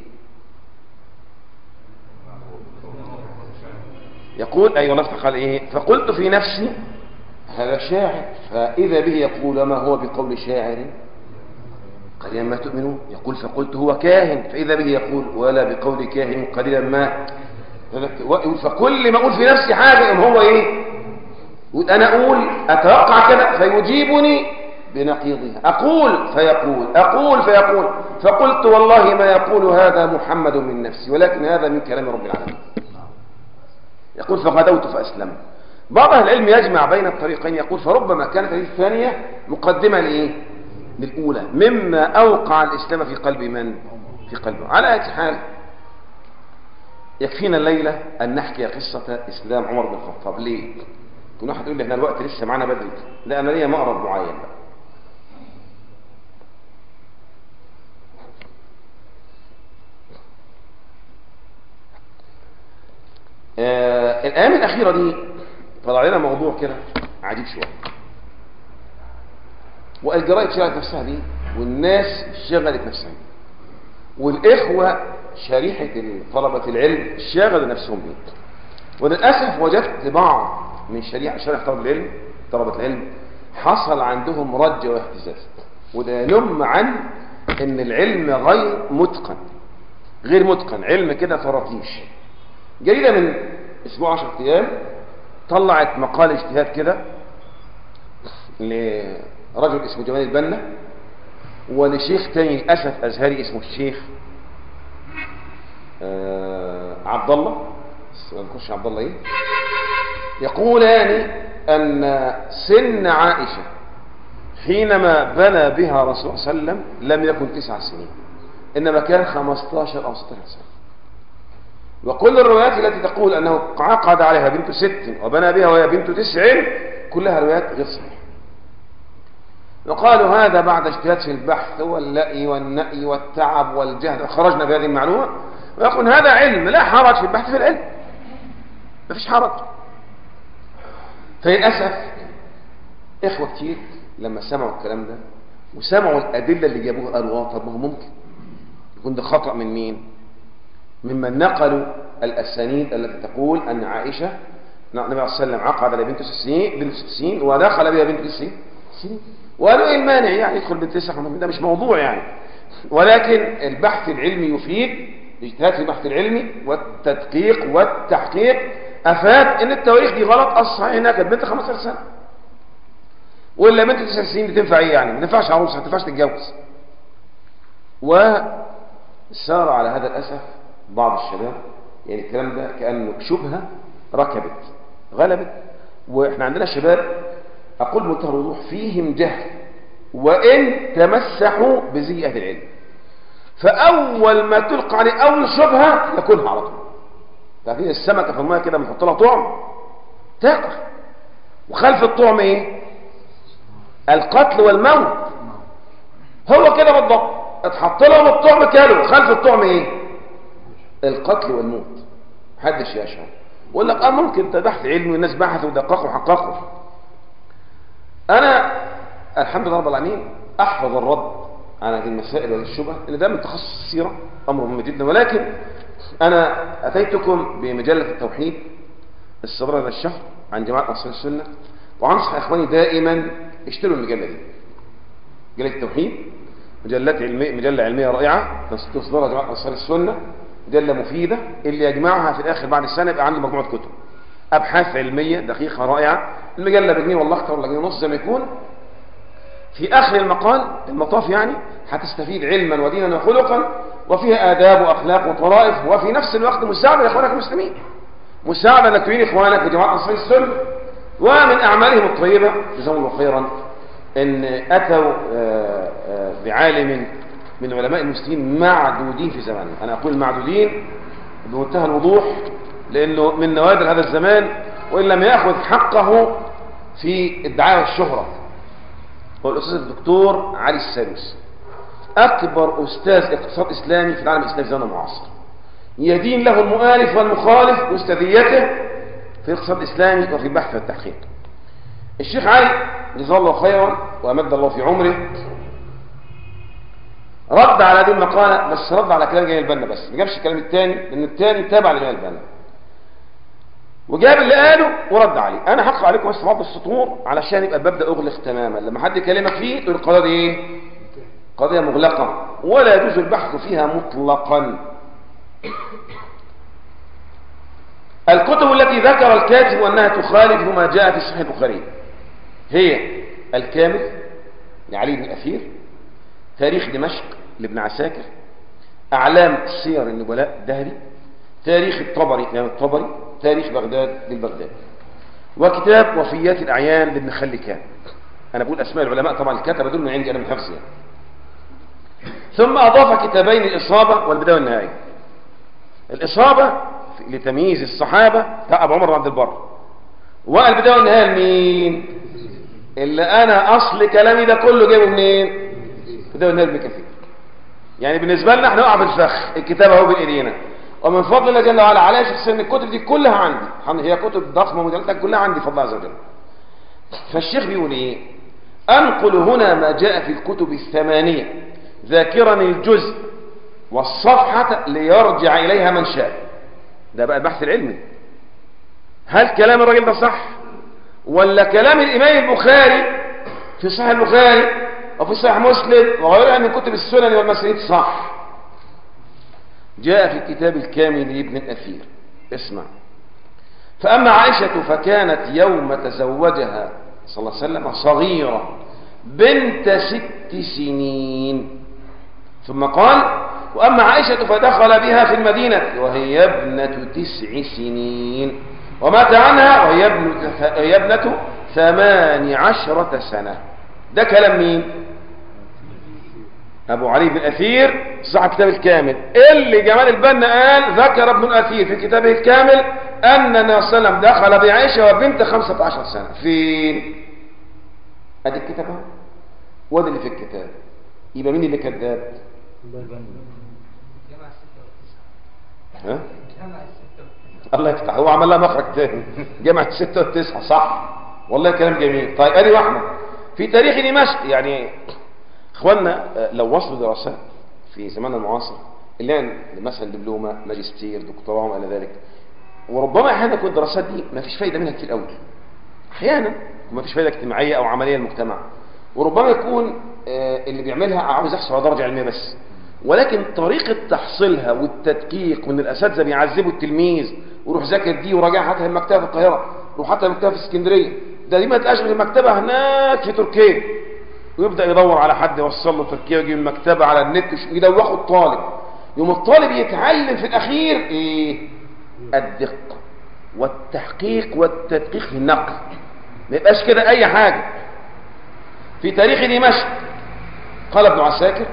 يقول ايوه الله قال ايه فقلت في نفسي هذا شاعر فإذا به يقول ما هو بقول شاعر قليلا ما تؤمنون يقول فقلت هو كاهن فإذا به يقول ولا بقول كاهن قليلا ما فكل ما أقول في نفسي حاجة إن هو إيه يقول أنا أقول أتوقع كذا فيجيبني بنقيضها أقول فيقول أقول فيقول فقلت والله ما يقول هذا محمد من نفسي ولكن هذا من كلام رب العالمين يقول فغدوت فأسلمت بعض أهل العلم يجمع بين الطريقين يقول فربما كانت هذه الثانية مقدمة لإيه للأولى مما أوقع الإسلام في قلب من في قلبه على أي حال يكفينا الليلة أن نحكي قصة إسلام عمر بن الخطاب ليه كل واحد يقول لي احنا الوقت لسه معانا بدري لا أنا ليا مقرب معين بقى آه الأيام الأخيرة دي طلع لنا موضوع كده عجيب شوية والجرائد شغلت نفسها دي والناس شغلت نفسها دي والإخوة شريحة طلبة العلم شغلوا نفسهم بيه وللأسف وجدت بعض من شريحة شريحة طلبة العلم طلبة العلم حصل عندهم رجة واهتزاز وده ينم عن ان العلم غير متقن غير متقن علم كده فرطيش جريدة من اسبوع عشر ايام طلعت مقال اجتهاد كده لرجل اسمه جمال البنا ولشيخ تاني للاسف ازهري اسمه الشيخ آه عبد الله ما نخش عبد الله ايه يقولان ان سن عائشه حينما بنى بها رسول الله صلى الله عليه وسلم لم يكن تسع سنين انما كان 15 او 16 سنه وكل الروايات التي تقول أنه عقد عليها بنت ست وبنى بها وهي بنت تسع كلها روايات غير صحيحة وقالوا هذا بعد اجتهاد في البحث واللأي والنأي والتعب والجهد خرجنا بهذه المعلومة ويقول هذا علم لا حرج في البحث في العلم ما فيش حرج فللأسف إخوة كتير لما سمعوا الكلام ده وسمعوا الأدلة اللي جابوها قالوا اه طب ما هو ممكن يكون ده خطأ من مين؟ ممن نقلوا الأسانيد التي تقول أن عائشة النبي صلى الله عليه وسلم عقد على بنت ست سنين بنت ست سنين ودخل بها بنت ست سنين وقالوا ايه المانع يعني يدخل بنت تسع ده مش موضوع يعني ولكن البحث العلمي يفيد الاجتهاد في البحث العلمي والتدقيق والتحقيق افاد ان التواريخ دي غلط الصحيح انها كانت بنت 15 سنه ولا بنت تسع سنين دي تنفع ايه يعني ما تنفعش عروسه ما تنفعش تتجوز وسار على هذا الاسف بعض الشباب يعني الكلام ده كانه شبهه ركبت غلبت واحنا عندنا شباب اقول بمنتهى الوضوح فيهم جهل وان تمسحوا بزي اهل العلم فاول ما تلقى عليه اول شبهه ياكلها على طول تعرفين السمكه في الميه كده بنحط لها طعم تاكل وخلف الطعم ايه القتل والموت هو كده بالضبط اتحط لهم الطعم كانوا خلف الطعم ايه القتل والموت محدش يشعر يقول لك اه ممكن ده بحث علمي والناس بحثوا ودققوا وحققوا انا الحمد لله رب العالمين احفظ الرد على هذه المسائل وهذه الشبه لان ده من تخصص السيره امر مهم جدا ولكن انا اتيتكم بمجله التوحيد الصدر هذا الشهر عن جماعه انصار السنه وانصح اخواني دائما اشتروا المجله دي مجله التوحيد مجلات علمية مجله علميه رائعه تصدرها جماعه انصار السنه مجله مفيده اللي يجمعها في الاخر بعد السنه يبقى عنده مجموعه كتب ابحاث علميه دقيقه رائعه المجله بجنيه والله اكتر ولا جنيه ونص زي ما يكون في اخر المقال المطاف يعني هتستفيد علما ودينا وخلقا وفيها اداب واخلاق وطرائف وفي نفس الوقت مساعده لاخوانك المسلمين مساعده انك تعين اخوانك وجماعه انصار السنه ومن اعمالهم الطيبه جزاهم الله خيرا ان اتوا بعالم من علماء المسلمين معدودين في زمانهم انا اقول معدودين بمنتهى الوضوح لانه من نوادر هذا الزمان وان لم ياخذ حقه في الدعايه والشهره هو الاستاذ الدكتور علي السادس اكبر استاذ اقتصاد اسلامي في العالم الاسلامي زمن المعاصر يدين له المؤلف والمخالف باستاذيته في الاقتصاد الاسلامي وفي البحث والتحقيق الشيخ علي جزاه الله خيرا وامد الله في عمره رد على هذه المقالة بس رد على كلام جميل البنا بس ما جابش الكلام الثاني لأن الثاني تابع لجميل البنا وجاب اللي قاله ورد عليه أنا هقرأ عليكم بس بعض السطور علشان يبقى الباب ده أغلق تماما لما حد يكلمك فيه تقول القضية دي إيه؟ قضية مغلقة ولا يجوز البحث فيها مطلقا الكتب التي ذكر الكاتب أنها تخالف ما جاء في صحيح البخاري هي الكامل لعلي بن الأثير تاريخ دمشق لابن عساكر أعلام سير النبلاء الذهبي تاريخ الطبري الإمام الطبري تاريخ بغداد للبغداد وكتاب وفيات الأعيان لابن خلكان أنا بقول أسماء العلماء طبعا الكتبة دول من عندي أنا من حفظي يعني. ثم أضاف كتابين الإصابة والبداية والنهاية الإصابة لتمييز الصحابة بتاع أبو عمر بن عبد البر والبداية والنهاية لمين؟ اللي أنا أصل كلامي ده كله جايبه منين؟ بداية والنهاية ابن كثير يعني بالنسبة لنا احنا نقع في الفخ الكتاب اهو بين ايدينا ومن فضل الله جل وعلا عليا شخصيا ان الكتب دي كلها عندي هي كتب ضخمة مجلدات كلها عندي فضل الله عز وجل فالشيخ بيقول ايه انقل هنا ما جاء في الكتب الثمانية ذاكرا الجزء والصفحة ليرجع اليها من شاء ده بقى البحث العلمي هل كلام الراجل ده صح ولا كلام الامام البخاري في صحيح البخاري وفي صحيح مسلم وغيرها من كتب السنن والمسانيد صح جاء في الكتاب الكامل لابن الأثير اسمع فأما عائشة فكانت يوم تزوجها صلى الله عليه وسلم صغيرة بنت ست سنين ثم قال وأما عائشة فدخل بها في المدينة وهي ابنة تسع سنين ومات عنها وهي ابنة, وهي ابنة ثمان عشرة سنة ده كلام مين ابو علي بن الاثير صاحب الكتاب الكامل اللي جمال البنا قال ذكر ابن الاثير في كتابه الكامل ان النبي صلى الله عليه وسلم دخل بعائشه وبنت 15 سنه فين ادي الكتاب اهو وادي اللي في الكتاب يبقى مين اللي كذاب ها الله يفتح هو عمل لها مخرج تاني جمع الستة والتسعة صح والله كلام جميل طيب ادي واحدة في تاريخ دمشق يعني اخواننا آه، لو وصلوا دراسات في زماننا المعاصر اللي يعني مثلا دبلومة ماجستير دكتوراه وما الى ذلك وربما احيانا تكون الدراسات دي ما فيش فايدة منها كتير قوي احيانا ما فيش فايدة اجتماعية او عملية للمجتمع وربما يكون آه، اللي بيعملها عاوز يحصل على درجة علمية بس ولكن طريقة تحصيلها والتدقيق وان الاساتذه بيعذبوا التلميذ وروح ذاكر دي وراجع هاتها المكتبه في القاهره روح هاتها المكتبه في اسكندريه ده دي ما تلاقيش غير المكتبه هناك في تركيا ويبدا يدور على حد يوصل له تركيا ويجيب المكتبه على النت وش- يدوخوا الطالب يوم الطالب يتعلم في الاخير ايه الدقه والتحقيق والتدقيق في النقل ما يبقاش كده اي حاجه في تاريخ دمشق قال ابن عساكر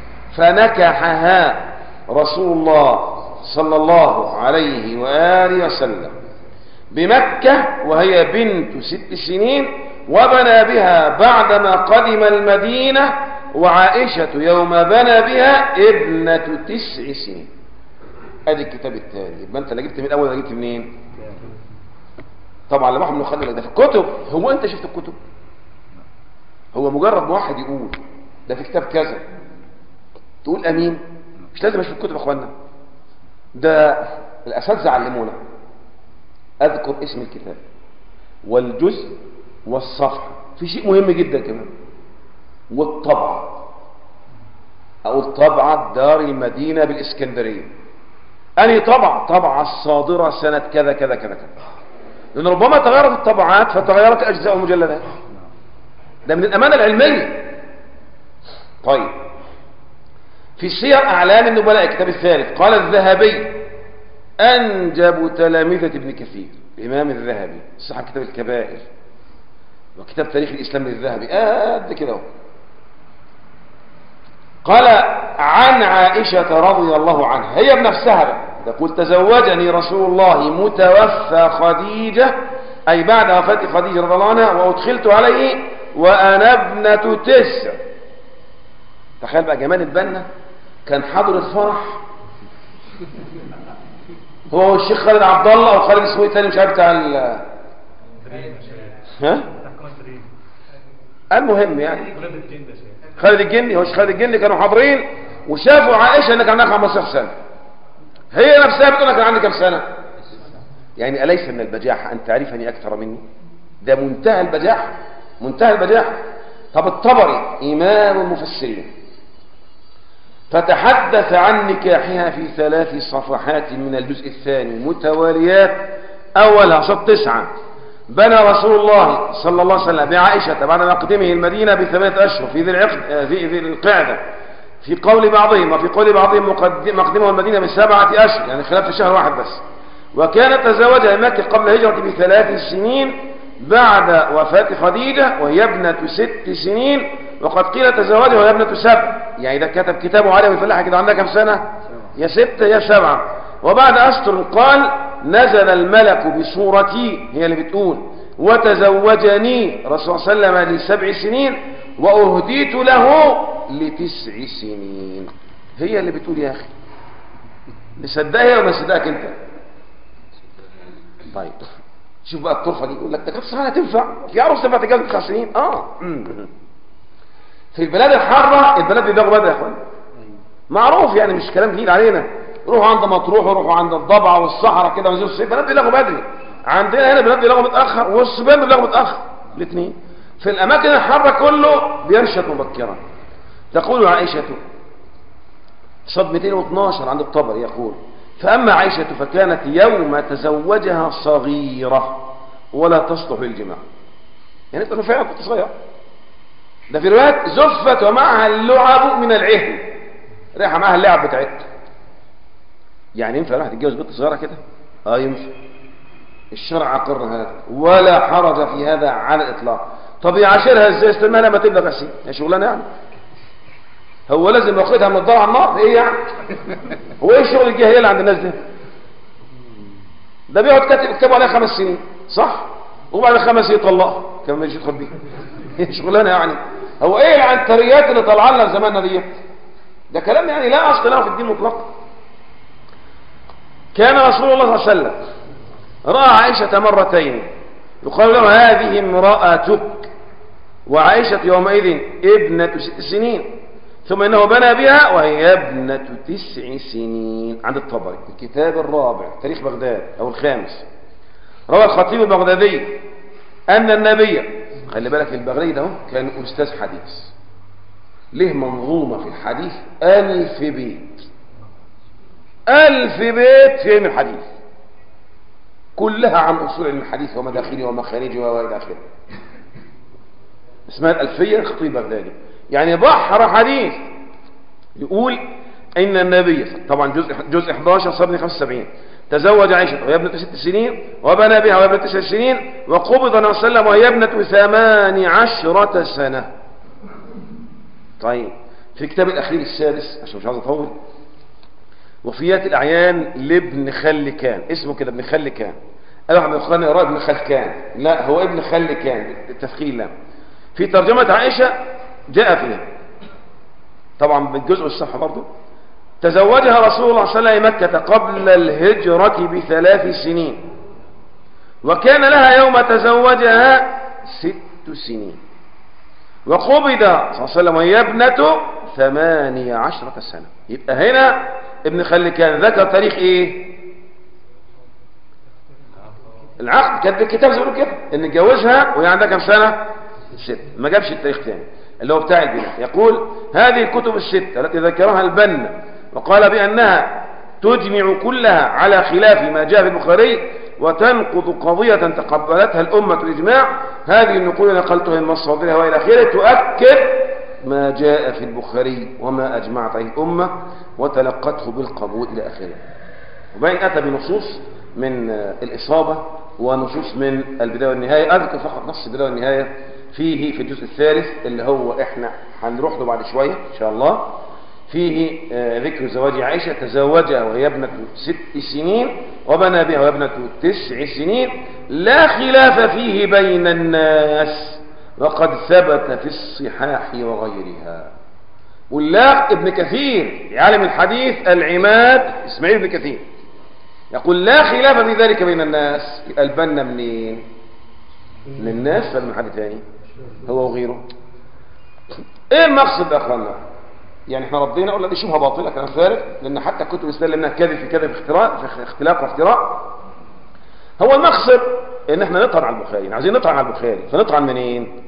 فنكحها رسول الله صلى الله عليه وآله وسلم بمكة وهي بنت ست سنين وبنى بها بعدما قدم المدينة وعائشة يوم بنى بها ابنة تسع سنين ادي الكتاب التالي يبقى انت لا جبت من الاول ولا جبت منين طبعا لما احنا بنخلي ده في الكتب هو انت شفت الكتب هو مجرد واحد يقول ده في كتاب كذا تقول امين مش لازم اشوف الكتب يا اخوانا ده الاساتذه علمونا اذكر اسم الكتاب والجزء والصفحه في شيء مهم جدا كمان والطبعه اقول طبعه دار المدينه بالاسكندريه انهي طبعه طبعه الصادره سنه كذا كذا كذا كذا لان ربما تغيرت الطبعات فتغيرت الاجزاء والمجلدات ده من الامانه العلميه طيب في سير أعلام النبلاء الكتاب الثالث قال الذهبي أنجب تلامذة ابن كثير الإمام الذهبي صاحب كتاب الكبائر وكتاب تاريخ الإسلام للذهبي قد كده اهو قال عن عائشة رضي الله عنها هي بنفسها بقى تقول تزوجني رسول الله متوفى خديجة أي بعد وفاة خديجة رضي الله عنها وأدخلت عليه وأنا ابنة تسع تخيل بقى جمال البنا كان حاضر الفرح هو الشيخ خالد عبد الله او خالد اسمه ايه تاني مش عارف بتاع ال ها المهم يعني خالد الجندي هو الشيخ خالد الجندي كانوا حاضرين وشافوا عائشه انها كان عندها 15 سنه هي نفسها بتقول لك كان عندي كام سنه يعني اليس من البجاحه ان تعرفني اكثر مني ده منتهى البجاحه منتهى البجاحه طب الطبري امام المفسرين فتحدث عن نكاحها في ثلاث صفحات من الجزء الثاني متواليات أولها صد تسعة بنى رسول الله صلى الله عليه وسلم بعائشة بعد مقدمه المدينة بثمانية أشهر في ذي العقد في ذي القعدة في قول بعضهم وفي قول بعضهم مقدم مقدمه المدينة بسبعة أشهر يعني خلاف شهر واحد بس وكان تزوجها مكة قبل الهجرة بثلاث سنين بعد وفاة خديجة وهي ابنة ست سنين وقد قيل تزوجها وهي ابنة سبع يعني ده كتب كتابه عليه والفلاحة كده عندها كم سنة يا ستة يا سبعة وبعد أشهر قال نزل الملك بصورتي هي اللي بتقول وتزوجني رسول الله صلى الله عليه وسلم لسبع سنين وأهديت له لتسع سنين هي اللي بتقول يا أخي نصدقها ولا نصدقك أنت طيب شوف بقى الطرفة دي يقول لك ده كانت صحيحة تنفع في عروس تنفع تتجوز تسع سنين اه مم. في البلاد الحارة البلاد بيبيعوا بدري يا اخوان معروف يعني مش كلام جديد علينا روحوا عند مطروح وروحوا عند الضبعة والصحراء كده ونزلوا الصيف البنات بيلاقوا بدري عندنا هنا البنات بيلاقوا متأخر والصبيان بيلاقوا متأخر الاثنين في الأماكن الحارة كله بينشط مبكرا تقول عائشة صد 212 عند الطبري يقول فأما عائشة فكانت يوم تزوجها صغيرة ولا تصلح للجماع يعني انت فعلا كنت صغير ده في روايات زفت ومعها اللعب من العهن رايحة معها اللعب بتاعتها يعني ينفع الواحد يتجوز بنت صغيرة كده اه ينفع الشرع أقر هذا ولا حرج في هذا على الإطلاق طب يعاشرها ازاي استنى لما تبلغ سن يا شغلانه يعني هو لازم ياخدها من الدار على النار ايه يعني هو ايه الشغل الجاهليه اللي عند الناس ده ده بيقعد كاتب يكتبوا عليها خمس سنين صح وبعد خمس سنين يطلقها كمان مش يدخل بيها ايه شغلانه يعني هو ايه العنتريات اللي طالعه لنا في زماننا ديت ده كلام يعني لا اصل له في الدين مطلقا كان رسول الله صلى الله عليه وسلم راى عائشه مرتين يقال له هذه امراتك وعائشه يومئذ ابنه ست سنين ثم انه بنى بها وهي ابنه تسع سنين عند الطبري الكتاب الرابع تاريخ بغداد او الخامس روى الخطيب البغدادي ان النبي خلي بالك البغدادي ده هو كان استاذ حديث له منظومه في الحديث الف بيت ألف بيت في علم الحديث كلها عن أصول علم الحديث ومداخله ومخارجه وإلى آخره اسمها الألفية الخطيب بغدادي يعني بحر حديث يقول إن النبي طبعا جزء جزء 11 صبني 75 تزوج عائشة وهي ابنة ست سنين وبنى بها وهي ابنة تسع سنين وقبض النبي صلى الله عليه وسلم وهي ابنة ثمان عشرة سنة طيب في كتاب الأخير السادس عشان مش عايز أطول وفيات الأعيان لابن خلكان اسمه كده ابن خلكان قال واحد من اخواني يقرأ ابن خلكان لا هو ابن خلكان التفخيل لا في ترجمة عائشة جاء فيها طبعا بالجزء الصفحة برضو تزوجها رسول الله صلى الله عليه وسلم مكة قبل الهجرة بثلاث سنين وكان لها يوم تزوجها ست سنين وقبض صلى الله عليه وسلم وهي ابنته ثمانية عشرة سنة يبقى هنا ابن خلكان ذكر تاريخ ايه العقد كانت بالكتاب زي ما بيقولوا كده ان اتجوزها وهي عندها كام سنه ست ما جابش التاريخ تاني اللي هو بتاع البناء يقول هذه الكتب الستة التي ذكرها البنا وقال بأنها تجمع كلها على خلاف ما جاء في البخاري وتنقض قضية تقبلتها الأمة الإجماع هذه النقول نقلتها من مصادرها وإلى آخره تؤكد ما جاء في البخاري وما أجمعت عليه الأمة وتلقته بالقبول إلى آخره وبين أتى بنصوص من الإصابة ونصوص من البداية والنهاية أذكر فقط نص البداية والنهاية فيه في الجزء الثالث اللي هو إحنا هنروح له بعد شوية إن شاء الله فيه ذكر زواج عائشة تزوجها وهي ابنة ست سنين وبنى بها وهي ابنة تسع سنين لا خلاف فيه بين الناس وقد ثبت في الصحاح وغيرها ولا ابن كثير عالم الحديث العماد اسماعيل بن كثير يقول لا خلاف في ذلك بين الناس يبقى البنا منين من الناس ولا من حد تاني هو وغيره ايه المقصد يا اخوانا يعني احنا ردينا قلنا دي شبهه باطله كلام فارغ لان حتى كتب الاسلام لانها كذب في كذب اختراع في اختلاف وافتراء هو المقصد ان احنا نطعن على البخاري عايزين نطعن على البخاري فنطعن منين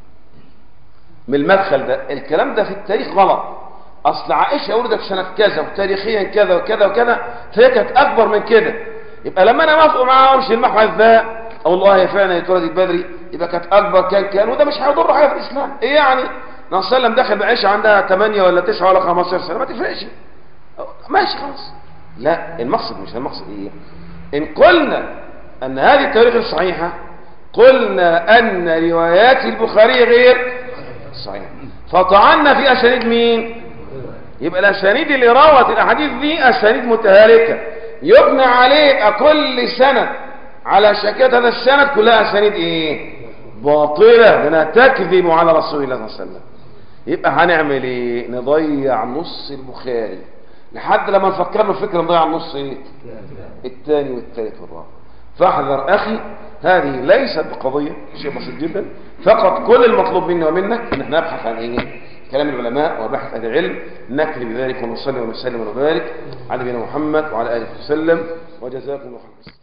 من المدخل ده الكلام ده في التاريخ غلط اصل عائشه ولدت سنه كذا وتاريخيا كذا وكذا وكذا فهي كانت اكبر من كده يبقى لما انا موافق معاها وامشي المحور ده اقول الله هي فعلا اتولدت بدري يبقى كانت اكبر كان كان وده مش هيضر حاجه في الاسلام ايه يعني النبي صلى الله عليه وسلم دخل بعيشه عندها 8 ولا 9 ولا 15 سنه ما تفرقش ماشي خلاص لا المقصد مش المقصد ايه ان قلنا ان هذه التواريخ الصحيحه قلنا ان روايات البخاري غير صحيح فطعنا في اسانيد مين يبقى الاسانيد اللي روت الاحاديث دي اسانيد متهالكه يبنى عليه كل سند على شكاة هذا السند كلها اسانيد ايه باطله لانها تكذب على رسول الله صلى الله عليه وسلم يبقى هنعمل ايه نضيع نص البخاري لحد لما نفكر له فكره نضيع النص ايه الثاني والثالث والرابع فاحذر اخي هذه ليست بقضيه شيء بسيط جدا فقط كل المطلوب مني ومنك ان احنا نبحث عن ايه كلام العلماء وبحث اهل العلم نكفي بذلك ونصلي ونسلم ونبارك على نبينا محمد وعلى اله وسلم وجزاكم الله خيرا